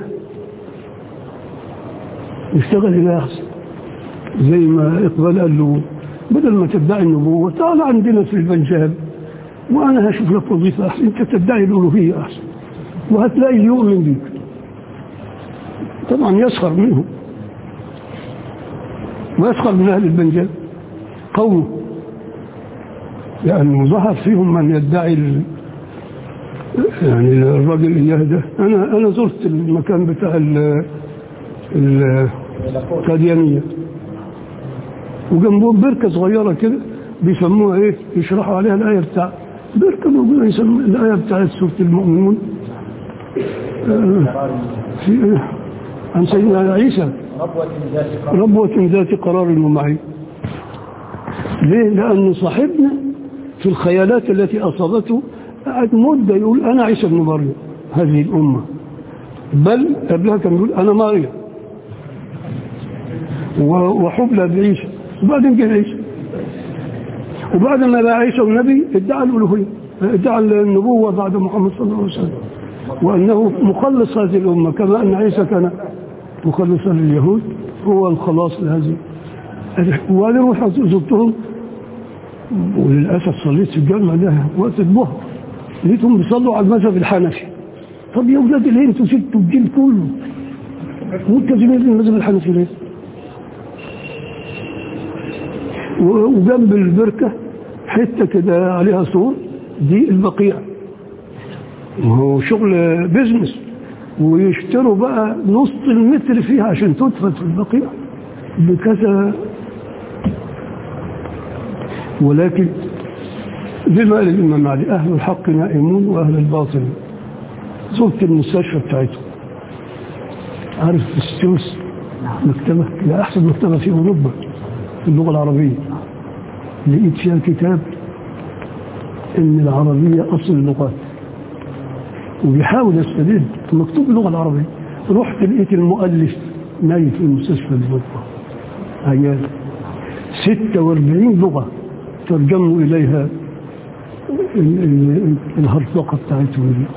يشتغل إله أحسن زي ما إقبال قال له بدل ما تدعي النبوة تعال عندنا في البنجاب وأنا هشوف لك وظيفة أحسن أنت تدعي الألوهية أحسن وهتلاقي يؤمن بيك طبعا يسخر منه ويسخر من أهل البنجاب قومه لأنه ظهر فيهم من يدعي ال... يعني الراجل إياه ده أنا أنا زرت المكان بتاع ال القاديانية وجنبهم بركة صغيرة كده بيسموها ايه يشرحوا عليها الآية بتاع بركة موجودة يسموا الآية بتاعت سورة المؤمنون آه في ايه عن سيدنا عيسى ربوة ذات قرار ربوة ذات قرار ومعين ليه لأن صاحبنا في الخيالات التي أصابته قعد مدة يقول أنا عيسى بن مريم هذه الأمة بل قبلها كان يقول أنا مريم وحبلى بعيسى وبعدين جه عيسى وبعد ما بقى عيسى النبي ادعى الألوهية ادعى النبوة بعد محمد صلى الله عليه وسلم وأنه مخلص هذه الأمة كما أن عيسى كان مخلصا لليهود هو الخلاص لهذه وبعدين رحت زرتهم وللأسف صليت في الجامعة ده وقت الظهر لقيتهم بيصلوا على المذهب الحنفي طب يا أولاد ليه انتوا سبتوا الجيل كله ملتزمين بالمذهب الحنفي ليه؟ وجنب البركة حتة كده عليها سور دي البقيع وهو شغل بيزنس ويشتروا بقى نص المتر فيها عشان تدفن في البقيع بكذا ولكن بما قال الإمام علي أهل الحق نائمون وأهل الباطل زرت المستشفى بتاعتهم عارف في ستوس مكتبة هي أحسن مكتبة في أوروبا في اللغة العربية لقيت فيها كتاب إن العربية أصل اللغات وبيحاول يستدل مكتوب باللغة العربية رحت لقيت المؤلف نايم في المستشفى بالضبط عيال 46 لغة ترجموا إليها الهرطقة بتاعتهم دي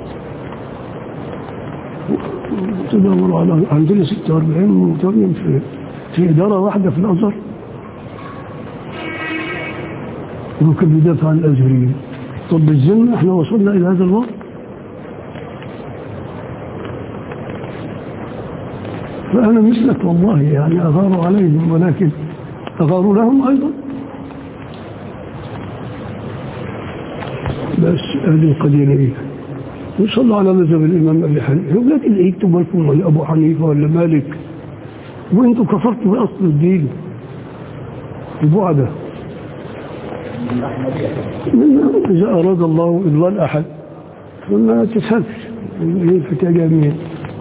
تدور على عندنا 46 مترجم في في إدارة واحدة في الأزهر وكان بيدافع عن الأزهريين طب بالذمة احنا وصلنا إلى هذا الوقت فأنا مثلك والله يعني أغار عليهم ولكن أغار لهم أيضا بس هذه القضية إيه وصلوا على مذهب الإمام أبي حنيفة ولكن إيه تبالكم ولا أبو حنيفة ولا مالك وانتم كفرتوا بأصل الدين البعدة إذا أراد الله إضلال أحد فما تفهمش الفتاة جميع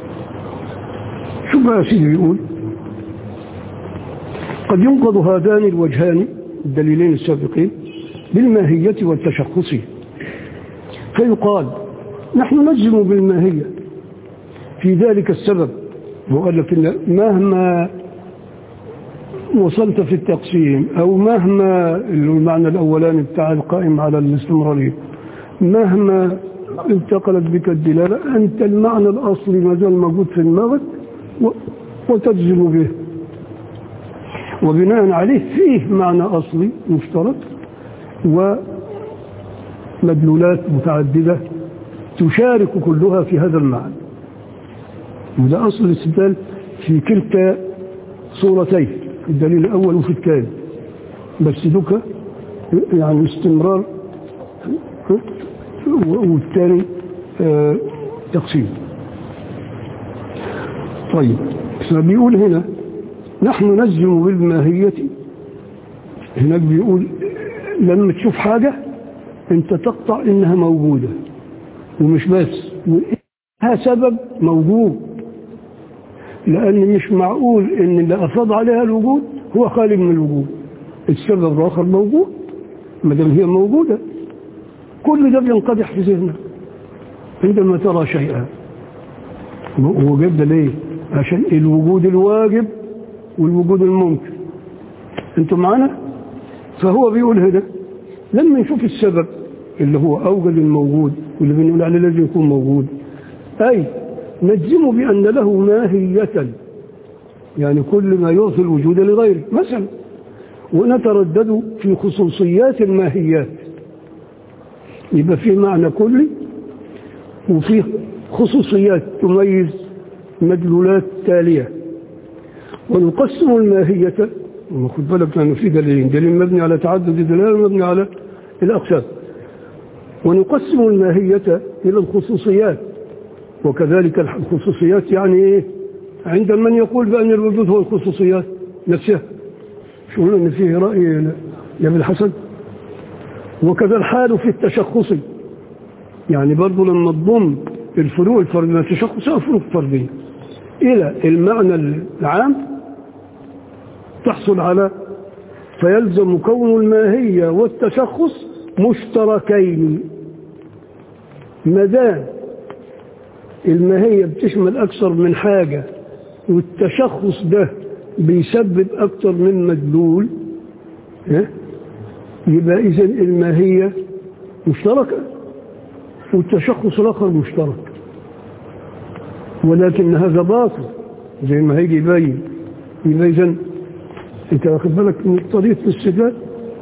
شو بقى سيدي يقول قد ينقض هذان الوجهان الدليلين السابقين بالماهية والتشخص فيقال نحن نجزم بالماهية في ذلك السبب وقال لك إن مهما وصلت في التقسيم أو مهما المعنى الأولاني بتاع القائم على الاستمرارية مهما انتقلت بك الدلالة أنت المعنى الأصلي ما زال موجود في دماغك و- وتجزم به وبناء عليه فيه معنى أصلي مشترك ومدلولات متعددة تشارك كلها في هذا المعنى وده أصل الاستدلال في كلتا صورتين في الدليل الأول وفي الثاني بس دوكا يعني استمرار والثاني آه، تقسيم طيب فبيقول هنا نحن نجزم بالماهية هناك بيقول لما تشوف حاجة انت تقطع انها موجودة ومش بس لها سبب موجود لأن مش معقول إن اللي أفاض عليها الوجود هو خالي من الوجود السبب الآخر موجود ما دام هي موجودة كل ده بينقدح في ذهنك عندما ترى شيئا هو جاب ده ليه؟ عشان الوجود الواجب والوجود الممكن انتوا معانا؟ فهو بيقول هنا لما نشوف السبب اللي هو أوجد الموجود واللي بنقول عليه لازم يكون موجود أي نجزم بأن له ماهية يعني كل ما يعطي الوجود لغيره مثلا ونتردد في خصوصيات الماهيات يبقى في معنى كلي وفي خصوصيات تميز مدلولات تالية ونقسم الماهية خد بالك لأنه في دليلين دليل مبني على تعدد الدلالة ومبني على الأقسام ونقسم الماهية إلى الخصوصيات وكذلك الخصوصيات يعني إيه؟ عند من يقول بأن الوجود هو الخصوصيات نفسها شو قلنا إن فيه رأي يا ابن الحسن وكذا الحال في التشخص يعني برضو لما تضم الفروع الفردية التشخص أو الفروع الفردية إلى المعنى العام تحصل على فيلزم كون الماهية والتشخص مشتركين مدام الماهية بتشمل أكثر من حاجة والتشخص ده بيسبب أكثر من مدلول ها؟ يبقى إذا الماهية مشتركة والتشخص الآخر مشترك ولكن هذا باطل زي ما هيجي يبين يبقى إذا أنت واخد بالك من طريقة الاستدلال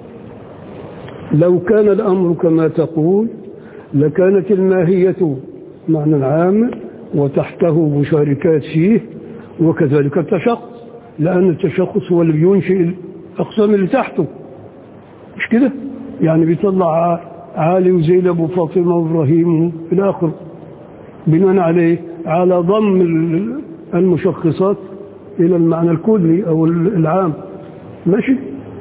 لو كان الأمر كما تقول لكانت الماهية معنى عام وتحته مشاركات فيه وكذلك التشخص لأن التشخص هو اللي بينشئ الأقسام اللي تحته مش كده يعني بيطلع عالي وزينب وفاطمة وإبراهيم إلى آخره بناء عليه على ضم المشخصات إلى المعنى الكلي أو العام ماشي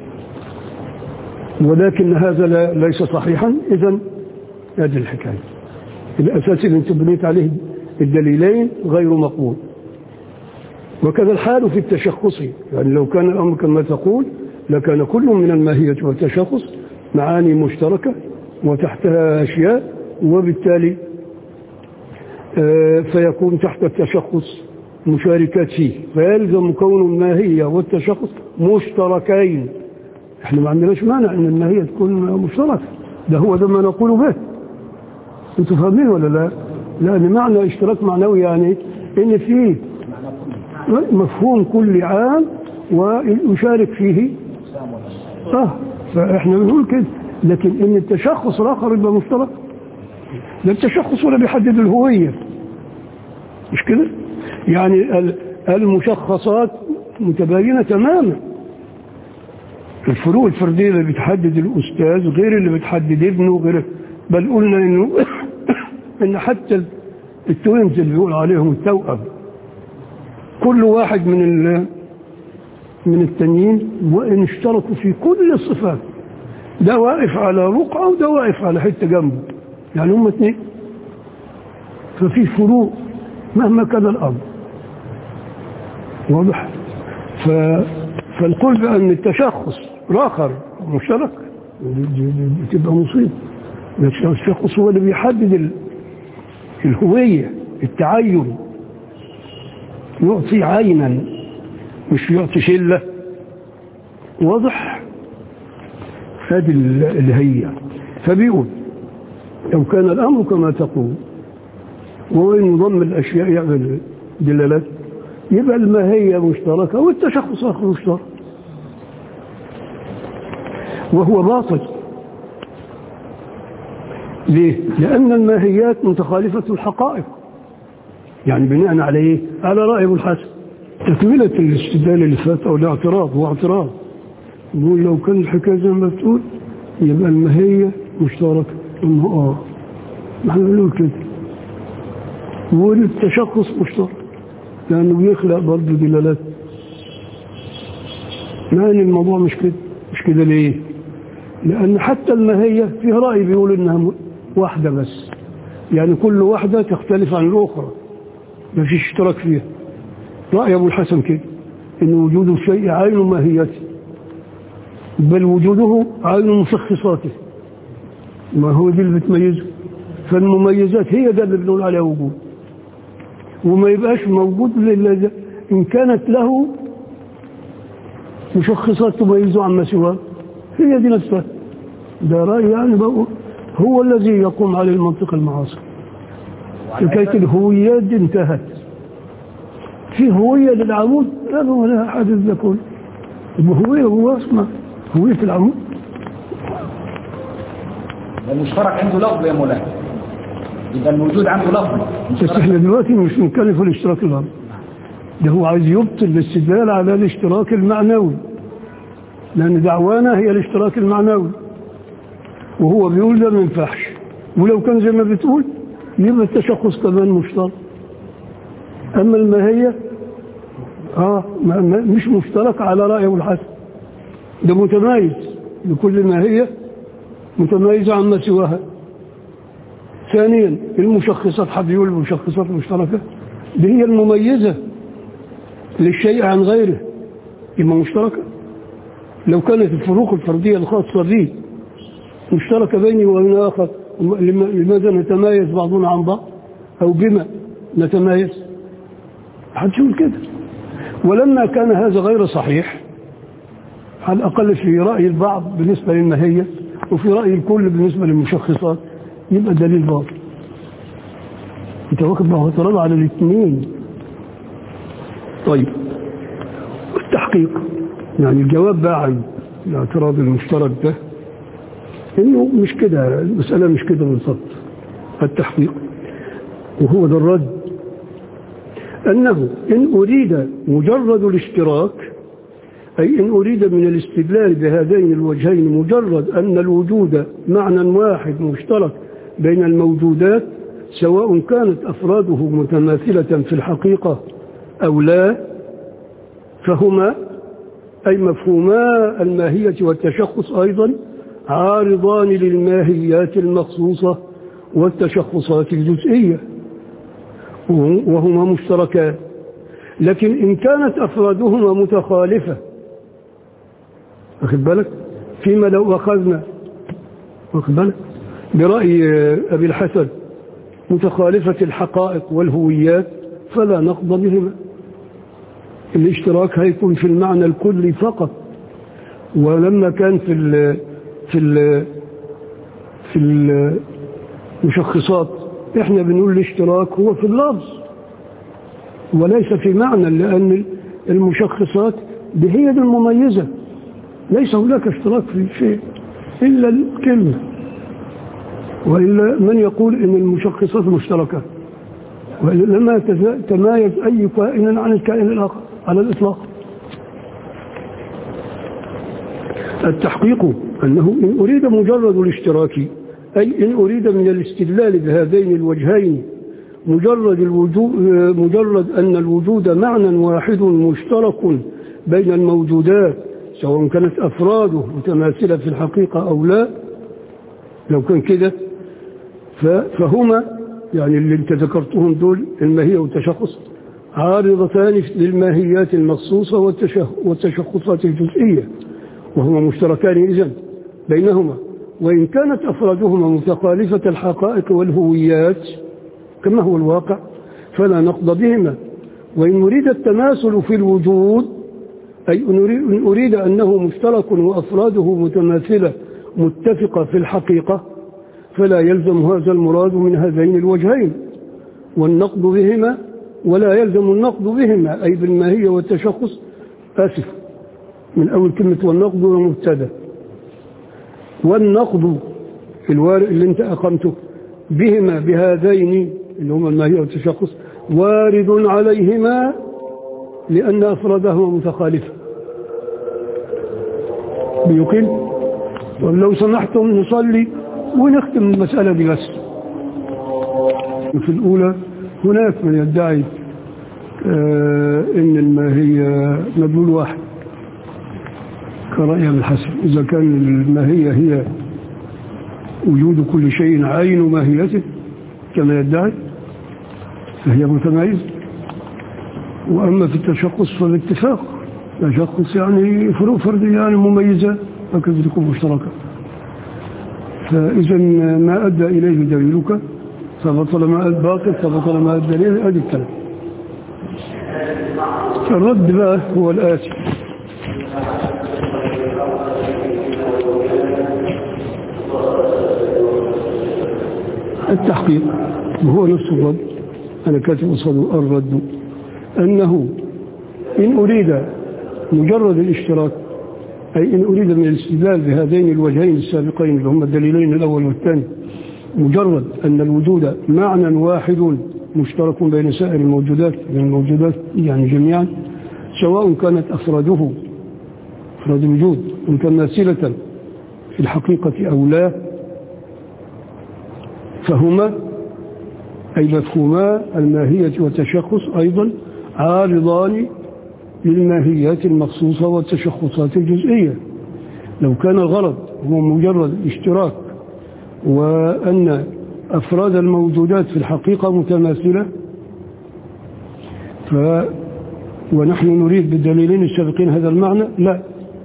ولكن هذا لا ليس صحيحا إذا هذه الحكاية الأساس اللي انت بنيت عليه الدليلين غير مقبول وكذا الحال في التشخص يعني لو كان الأمر كما تقول لكان كل من الماهية والتشخص معاني مشتركة وتحتها أشياء وبالتالي فيكون تحت التشخص مشاركات فيه فيلزم كون الماهية والتشخص مشتركين احنا ما عندناش مانع ان الماهية تكون مشتركة ده هو ده ما نقول به انتوا فاهمين ولا لا لان معنى اشتراك معنوي يعني ان فيه مفهوم كل عام ويشارك فيه اه فاحنا بنقول كده لكن ان التشخص الاخر يبقى مشترك ده التشخص ولا بيحدد الهوية مش كده يعني المشخصات متباينة تماما الفروق الفردية اللي بتحدد الأستاذ غير اللي بتحدد ابنه غير بل قلنا إنه إن حتى التوينز اللي بيقول عليهم التوأم كل واحد من ال من التانيين وإن اشتركوا في كل الصفات ده واقف على رقعة وده واقف على حتة جنبه يعني هم اثنين ففي فروق مهما كان الأمر واضح ف... فالقول بأن التشخص الآخر مشترك تبقى مصيبة التشخص هو اللي بيحدد ال... الهوية التعين يعطي عينا مش يعطي شلة واضح هذه اللي هي فبيقول لو كان الأمر كما تقول وهو ينضم الأشياء يعمل دلالات يبقى الماهية مشتركة والتشخص آخر مشترك وهو باطل ليه؟ لأن الماهيات متخالفة الحقائق يعني بناء على ايه؟ على رأي ابو الحسن تكملة الاستدلال اللي فات أو الاعتراض هو اعتراض يقول لو كان الحكاية زي ما بتقول يبقى الماهية مشتركة ثم اه ما احنا بنقول كده والتشخص مشترك لأنه بيخلق برضه دلالات يعني الموضوع مش كده مش كده ليه لأن حتى الماهية فيه رأي بيقول إنها واحدة بس يعني كل واحدة تختلف عن الأخرى ما فيش اشتراك فيها رأي أبو الحسن كده إن وجود الشيء عين ماهيته بل وجوده عين مشخصاته ما هو دي اللي بتميزه فالمميزات هي ده اللي بنقول عليها وجود وما يبقاش موجود إلا إن كانت له مشخصات تميزه عما سواه هي دي نفسها ده رأي يعني بقول هو الذي يقوم على المنطق المعاصر حكاية الهويات دي انتهت في هوية للعمود لا هو لها حدث ده كله هوية هو اسمه هوية العمود المشترك عنده لفظ يا مولانا يبقى الموجود عنده لفظ بس احنا دلوقتي مش بنتكلم في الاشتراك اللفظي ده هو عايز يبطل الاستدلال على الاشتراك المعنوي لأن دعوانا هي الاشتراك المعنوي وهو بيقول ده ما ينفعش ولو كان زي ما بتقول يبقى التشخص كمان مشترك أما الماهية آه ما ما مش مشترك على رأي أبو الحسن ده متميز لكل ماهية متميزة عما سواها ثانيا المشخصات حد يقول المشخصات المشتركة دي هي المميزة للشيء عن غيره إما مشتركة لو كانت الفروق الفردية الخاصة بي مشتركة بيني وبين آخر لماذا نتمايز بعضنا عن بعض أو بما نتمايز حد يقول كده ولما كان هذا غير صحيح على الأقل في رأي البعض بالنسبة للماهية وفي رأي الكل بالنسبة للمشخصات يبقى دليل باطل انت واخد ما هو اعتراض على الاثنين طيب التحقيق يعني الجواب بقى عن الاعتراض المشترك ده انه مش كده المسألة مش كده بالضبط التحقيق وهو ده الرد أنه إن أريد مجرد الاشتراك أي إن أريد من الاستدلال بهذين الوجهين مجرد أن الوجود معنى واحد مشترك بين الموجودات سواء كانت أفراده متماثلة في الحقيقة أو لا فهما أي مفهوما الماهية والتشخص أيضا عارضان للماهيات المخصوصة والتشخصات الجزئية وهما مشتركان لكن إن كانت أفرادهما متخالفة واخد بالك فيما لو أخذنا واخد بالك برأي أبي الحسن متخالفة الحقائق والهويات فلا نقض بهما الاشتراك هيكون في المعنى الكلي فقط ولما كان في ال في ال في المشخصات احنا بنقول الاشتراك هو في اللفظ وليس في معنى لأن المشخصات دي هي دي المميزة ليس هناك اشتراك في شيء إلا الكلمة وإلا من يقول إن المشخصات مشتركة وإلا لما تمايز أي كائن عن الكائن الآخر على الإطلاق التحقيق أنه إن أريد مجرد الاشتراك أي إن أريد من الاستدلال بهذين الوجهين مجرد, الوجود مجرد أن الوجود معنى واحد مشترك بين الموجودات سواء كانت أفراده متماثلة في الحقيقة أو لا لو كان كده فهما يعني اللي انت ذكرتهم دول الماهية والتشخص عارضتان للماهيات المخصوصة والتشخصات الجزئية وهما مشتركان إذن بينهما وإن كانت أفرادهما متخالفة الحقائق والهويات كما هو الواقع فلا نقض بهما وإن نريد التماثل في الوجود أي إن أريد- إن أريد أنه مشترك وأفراده متماثلة متفقة في الحقيقة فلا يلزم هذا المراد من هذين الوجهين والنقد بهما ولا يلزم النقد بهما أي بالماهية والتشخص آسف من أول كلمة والنقد ومبتدا والنقد الوارد اللي انت أقمته بهما بهذين اللي هما الماهية والتشخص وارد عليهما لأن أفرادهما متخالفة بيقل ولو سمحتم نصلي ونختم المسألة دي بس في الأولى هناك من يدعي آه إن الماهية مدلول واحد كرأي ابن الحسن إذا كان الماهية هي وجود كل شيء عين ماهيته كما يدعي فهي متميزة وأما في التشخص فالاتفاق تشخص يعني فروق فردية يعني مميزة هكذا تكون مشتركة فإذا ما أدى إليه دليلك فبطل ما أدى باطل فبطل ما أدى إليه أدي الكلام الرد بقى هو الآتي التحقيق وهو نفس الرد أنا كاتب أصد الرد أنه إن أريد مجرد الاشتراك أي إن أريد من الاستدلال بهذين الوجهين السابقين اللي هم الدليلين الأول والثاني مجرد أن الوجود معنى واحد مشترك بين سائر الموجودات بين الموجودات يعني جميعا سواء كانت أفراده أفراد الوجود متماثلة في الحقيقة أو لا فهما أي مفهوما الماهية والتشخص أيضا عارضان للماهيات المخصوصة والتشخصات الجزئية لو كان الغرض هو مجرد اشتراك وأن أفراد الموجودات في الحقيقة متماثلة ف ونحن نريد بالدليلين السابقين هذا المعنى لا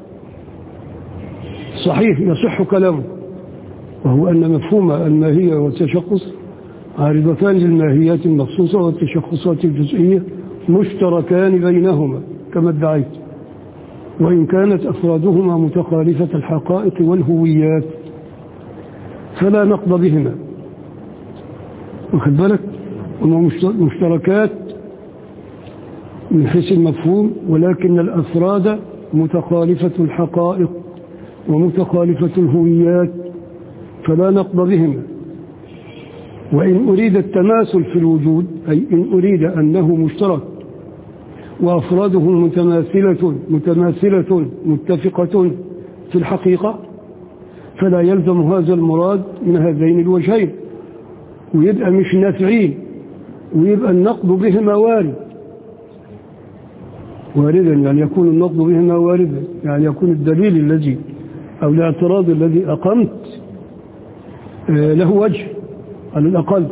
صحيح يصح كلامه وهو أن مفهوم الماهية والتشخص عارضتان للماهيات المخصوصة والتشخصات الجزئية مشتركان بينهما كما ادعيت وإن كانت أفرادهما متخالفة الحقائق والهويات فلا نقض بهما واخد بالك هما مشتركات من حيث المفهوم ولكن الأفراد متخالفة الحقائق ومتخالفة الهويات فلا نقض بهما وإن أريد التماثل في الوجود أي إن أريد أنه مشترك وأفراده متماثلة متماثلة متفقة في الحقيقة فلا يلزم هذا المراد من هذين الوجهين ويبقى مش نافعين ويبقى النقد بهما وارد واردا يعني يكون النقد بهما واردا يعني يكون الدليل الذي أو الاعتراض الذي أقمت له وجه على الأقل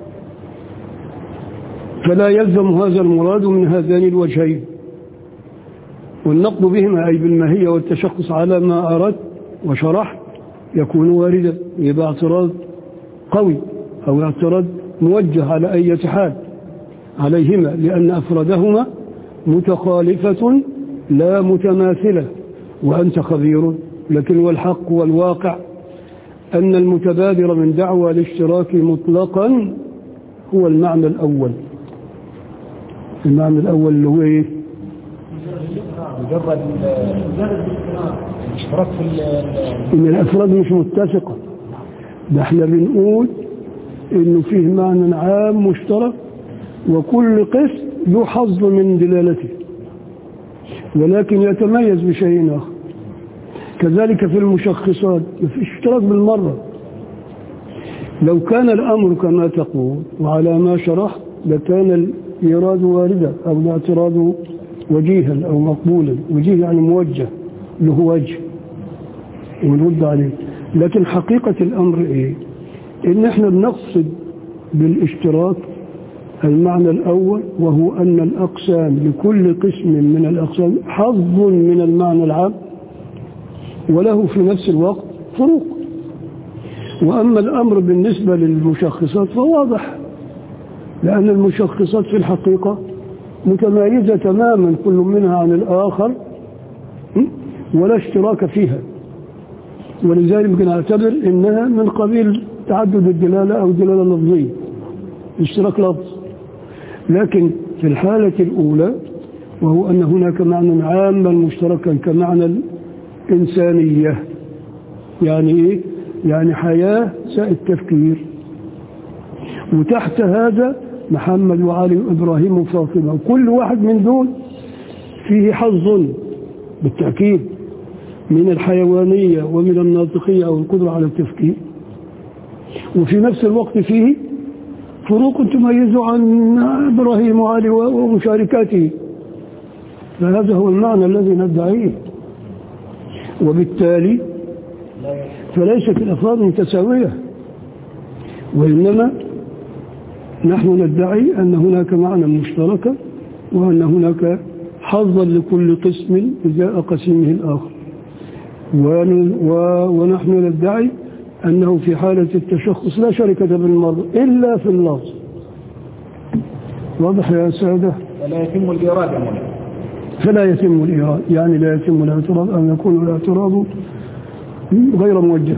فلا يلزم هذا المراد من هذين الوجهين والنقد بهما أي بالماهية والتشخص على ما أردت وشرحت يكون واردا يبقى اعتراض قوي أو اعتراض موجه على أي حال عليهما لأن أفردهما متخالفة لا متماثلة وأنت خبير لكن والحق والواقع أن المتبادر من دعوى الاشتراك مطلقا هو المعنى الأول المعنى الأول اللي هو إيه مجرد الاشتراك في إن الأفراد مش متفقة ده احنا بنقول إنه فيه معنى عام مشترك وكل قسم له حظ من دلالته ولكن يتميز بشيء آخر كذلك في المشخصات مفيش اشتراك بالمرة لو كان الأمر كما تقول وعلى ما شرحت لكان الإيراد واردا أو الاعتراض وجيها أو مقبولا وجيه يعني موجه له وجه ونرد عليه لكن حقيقة الأمر إيه إن إحنا بنقصد بالاشتراك المعنى الأول وهو أن الأقسام لكل قسم من الأقسام حظ من المعنى العام وله في نفس الوقت فروق وأما الأمر بالنسبة للمشخصات فواضح لأن المشخصات في الحقيقة متمايزة تماما كل منها عن الآخر ولا اشتراك فيها ولذلك ممكن نعتبر انها من قبيل تعدد الدلالة او الدلالة اللفظية اشتراك لفظ لكن في الحالة الاولى وهو ان هناك معنى عاما مشتركا كمعنى الانسانية يعني ايه يعني حياة سائد تفكير وتحت هذا محمد وعلي وابراهيم وفاطمة وكل واحد من دول فيه حظ بالتأكيد من الحيوانية ومن الناطقية أو القدرة على التفكير وفي نفس الوقت فيه فروق تميز عن إبراهيم وعلي ومشاركاته فهذا هو المعنى الذي ندعيه وبالتالي فليست الأفراد متساوية وإنما نحن ندعي أن هناك معنى مشتركا وأن هناك حظا لكل قسم إزاء قسمه الآخر ونحن ندعي أنه في حالة التشخص لا شركة بالمرء إلا في اللفظ واضح يا سادة فلا يتم الإيراد يا مولانا فلا يتم الإيراد يعني لا يتم الاعتراض أو يكون الاعتراض غير موجه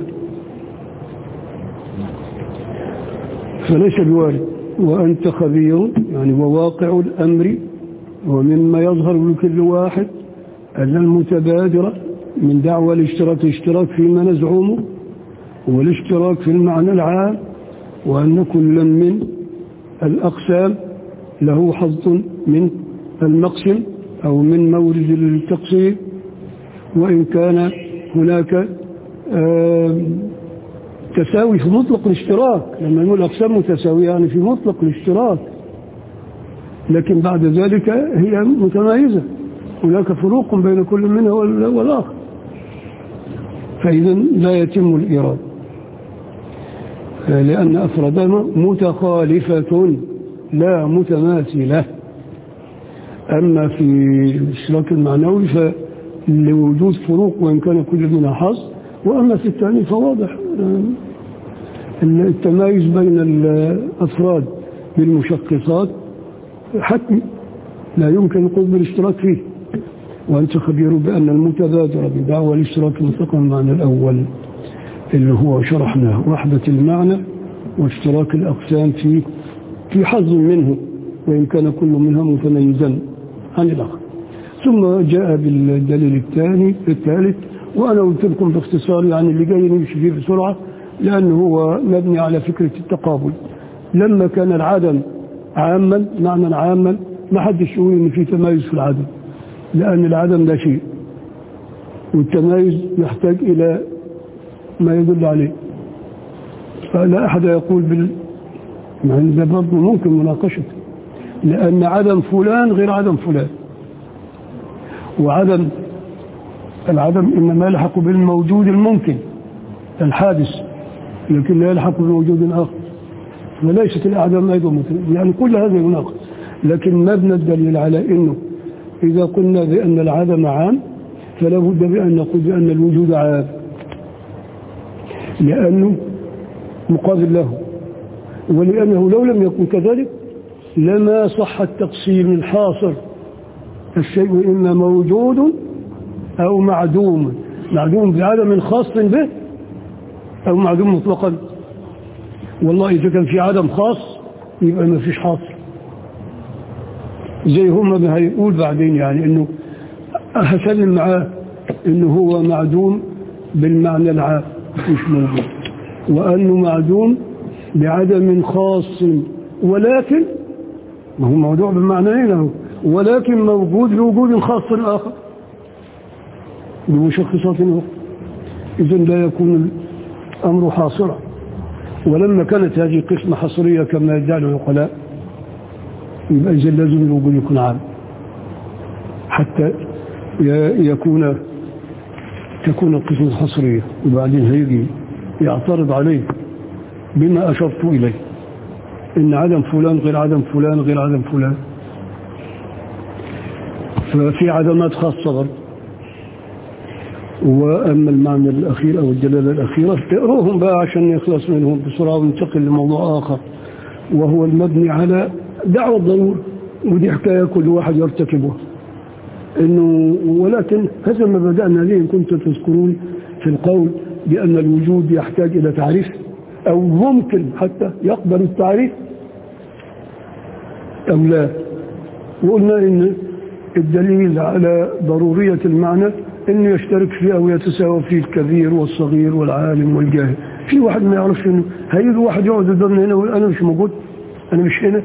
فليس بوارد وأنت خبير يعني وواقع الأمر ومما يظهر لكل واحد أن المتبادرة من دعوى الاشتراك الاشتراك فيما نزعمه والاشتراك في المعنى العام وأن كل من الأقسام له حظ من المقسم أو من مورد التقسيم وإن كان هناك تساوي في مطلق الاشتراك لما نقول أقسام متساوية يعني في مطلق الاشتراك لكن بعد ذلك هي متمايزة هناك فروق بين كل منها والآخر فإذا لا يتم الإيراد لأن أفرادها متخالفة لا متماثلة أما في الاشتراك المعنوي فلوجود فروق وإن كان كل منها حظ وأما في الثاني فواضح التمايز بين الأفراد بالمشخصات حتمي لا يمكن القول بالاشتراك فيه وأنت خبير بأن المتبادر بدعوى الاشتراك مطلقا المعنى الأول اللي هو شرحناه وحدة المعنى واشتراك الأقسام في في حظ منه وإن كان كل منها متميزا عن الآخر ثم جاء بالدليل الثاني الثالث وأنا قلت لكم باختصار يعني اللي جاي نمشي فيه بسرعة لأنه هو مبني على فكرة التقابل لما كان العدم عاما معنى عاما ما حدش يقول ان في تمايز في العدم لأن العدم لا شيء والتمايز يحتاج إلى ما يدل عليه فلا أحد يقول بال يعني ده برضه ممكن مناقشة لأن عدم فلان غير عدم فلان وعدم العدم إنما يلحق بالموجود الممكن الحادث لكن لا يلحق بموجود آخر وليست الأعدام أيضا مثل يعني كل هذا يناقض لكن مبنى الدليل على أنه إذا قلنا بأن العدم عام فلا بد بأن نقول بأن الوجود عام لأنه مقابل له ولأنه لو لم يكن كذلك لما صح التقسيم الحاصر الشيء إما موجود أو معدوم معدوم بعدم خاص به أو معدوم مطلقا والله إذا كان في عدم خاص يبقى ما فيش حاصل زي هم ما هيقول بعدين يعني انه هسلم معاه انه هو معدوم بالمعنى العام مش موجود وانه معدوم بعدم خاص ولكن ما هو موضوع بالمعنيين اهو ولكن موجود لوجود خاص اخر بمشخصات اخرى اذا لا يكون الامر حاصرا ولما كانت هذه قسمة حصرية كما يدعي العقلاء يبقى إذا لازم الوجود يكون عام حتى يكون تكون القسمة حصرية وبعدين هيجي يعترض عليه بما أشرت إليه إن عدم فلان غير عدم فلان غير عدم فلان ففي عدمات خاصة برضه وأما المعنى الأخير أو الدلالة الأخيرة اقروهم بقى عشان يخلص منهم بسرعة وننتقل لموضوع آخر وهو المبني على دعوة الضرورة ودي حكاية كل واحد يرتكبها انه ولكن هذا ما بدأنا ليه إن كنتم تذكرون في القول بأن الوجود يحتاج إلى تعريف أو ممكن حتى يقبل التعريف أو لا وقلنا إن الدليل على ضرورية المعنى إنه يشترك فيه أو يتساوى فيه الكبير والصغير والعالم والجاهل في واحد ما يعرفش إنه هيجي واحد يقعد قدامنا هنا ويقول أنا مش موجود أنا مش هنا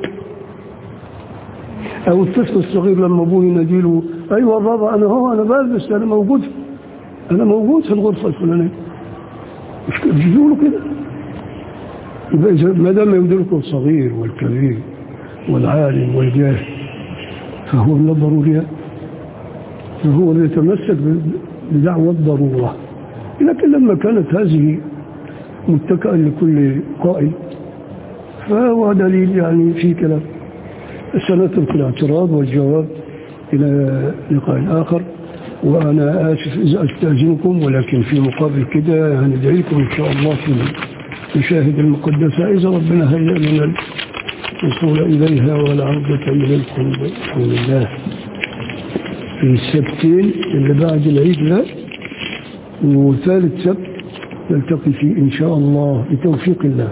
أو الطفل الصغير لما أبوه يناديله أيوة بابا أنا هو أنا بلبس أنا موجود أنا موجود في الغرفة الفلانية مش كده بيقولوا كده يبقى إذا ما دام يدركه الصغير والكبير والعالم والجاهل فهو من الضروريات فهو اللي يتمسك بدعوى الضرورة لكن لما كانت هذه متكئا لكل قائل فهو دليل يعني في كلام سنترك الاعتراض والجواب إلى لقاء آخر وأنا آسف إذا أستأذنكم ولكن في مقابل كده هندعي لكم إن شاء الله في المشاهد المقدسة إذا ربنا هيأ لنا الوصول إليها والعودة إليكم بإذن الله في السبتين اللي بعد العيد ده وثالث سبت نلتقي فيه إن شاء الله بتوفيق الله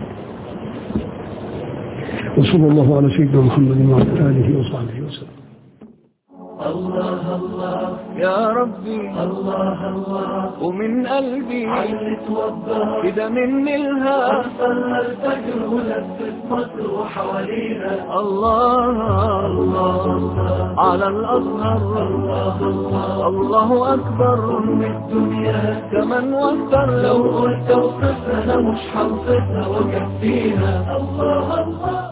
وصلى الله على سيدنا محمد وعلى آله وصحبه وسلم الله الله يا ربي الله الله ومن قلبي عايز توضى كده مني الها صلى الفجر ولفت مصر وحوالينا الله الله على الأزهر الله الله الله أكبر من الدنيا كمان واكتر لو قلت وصفنا مش حوصفها وكفينا الله الله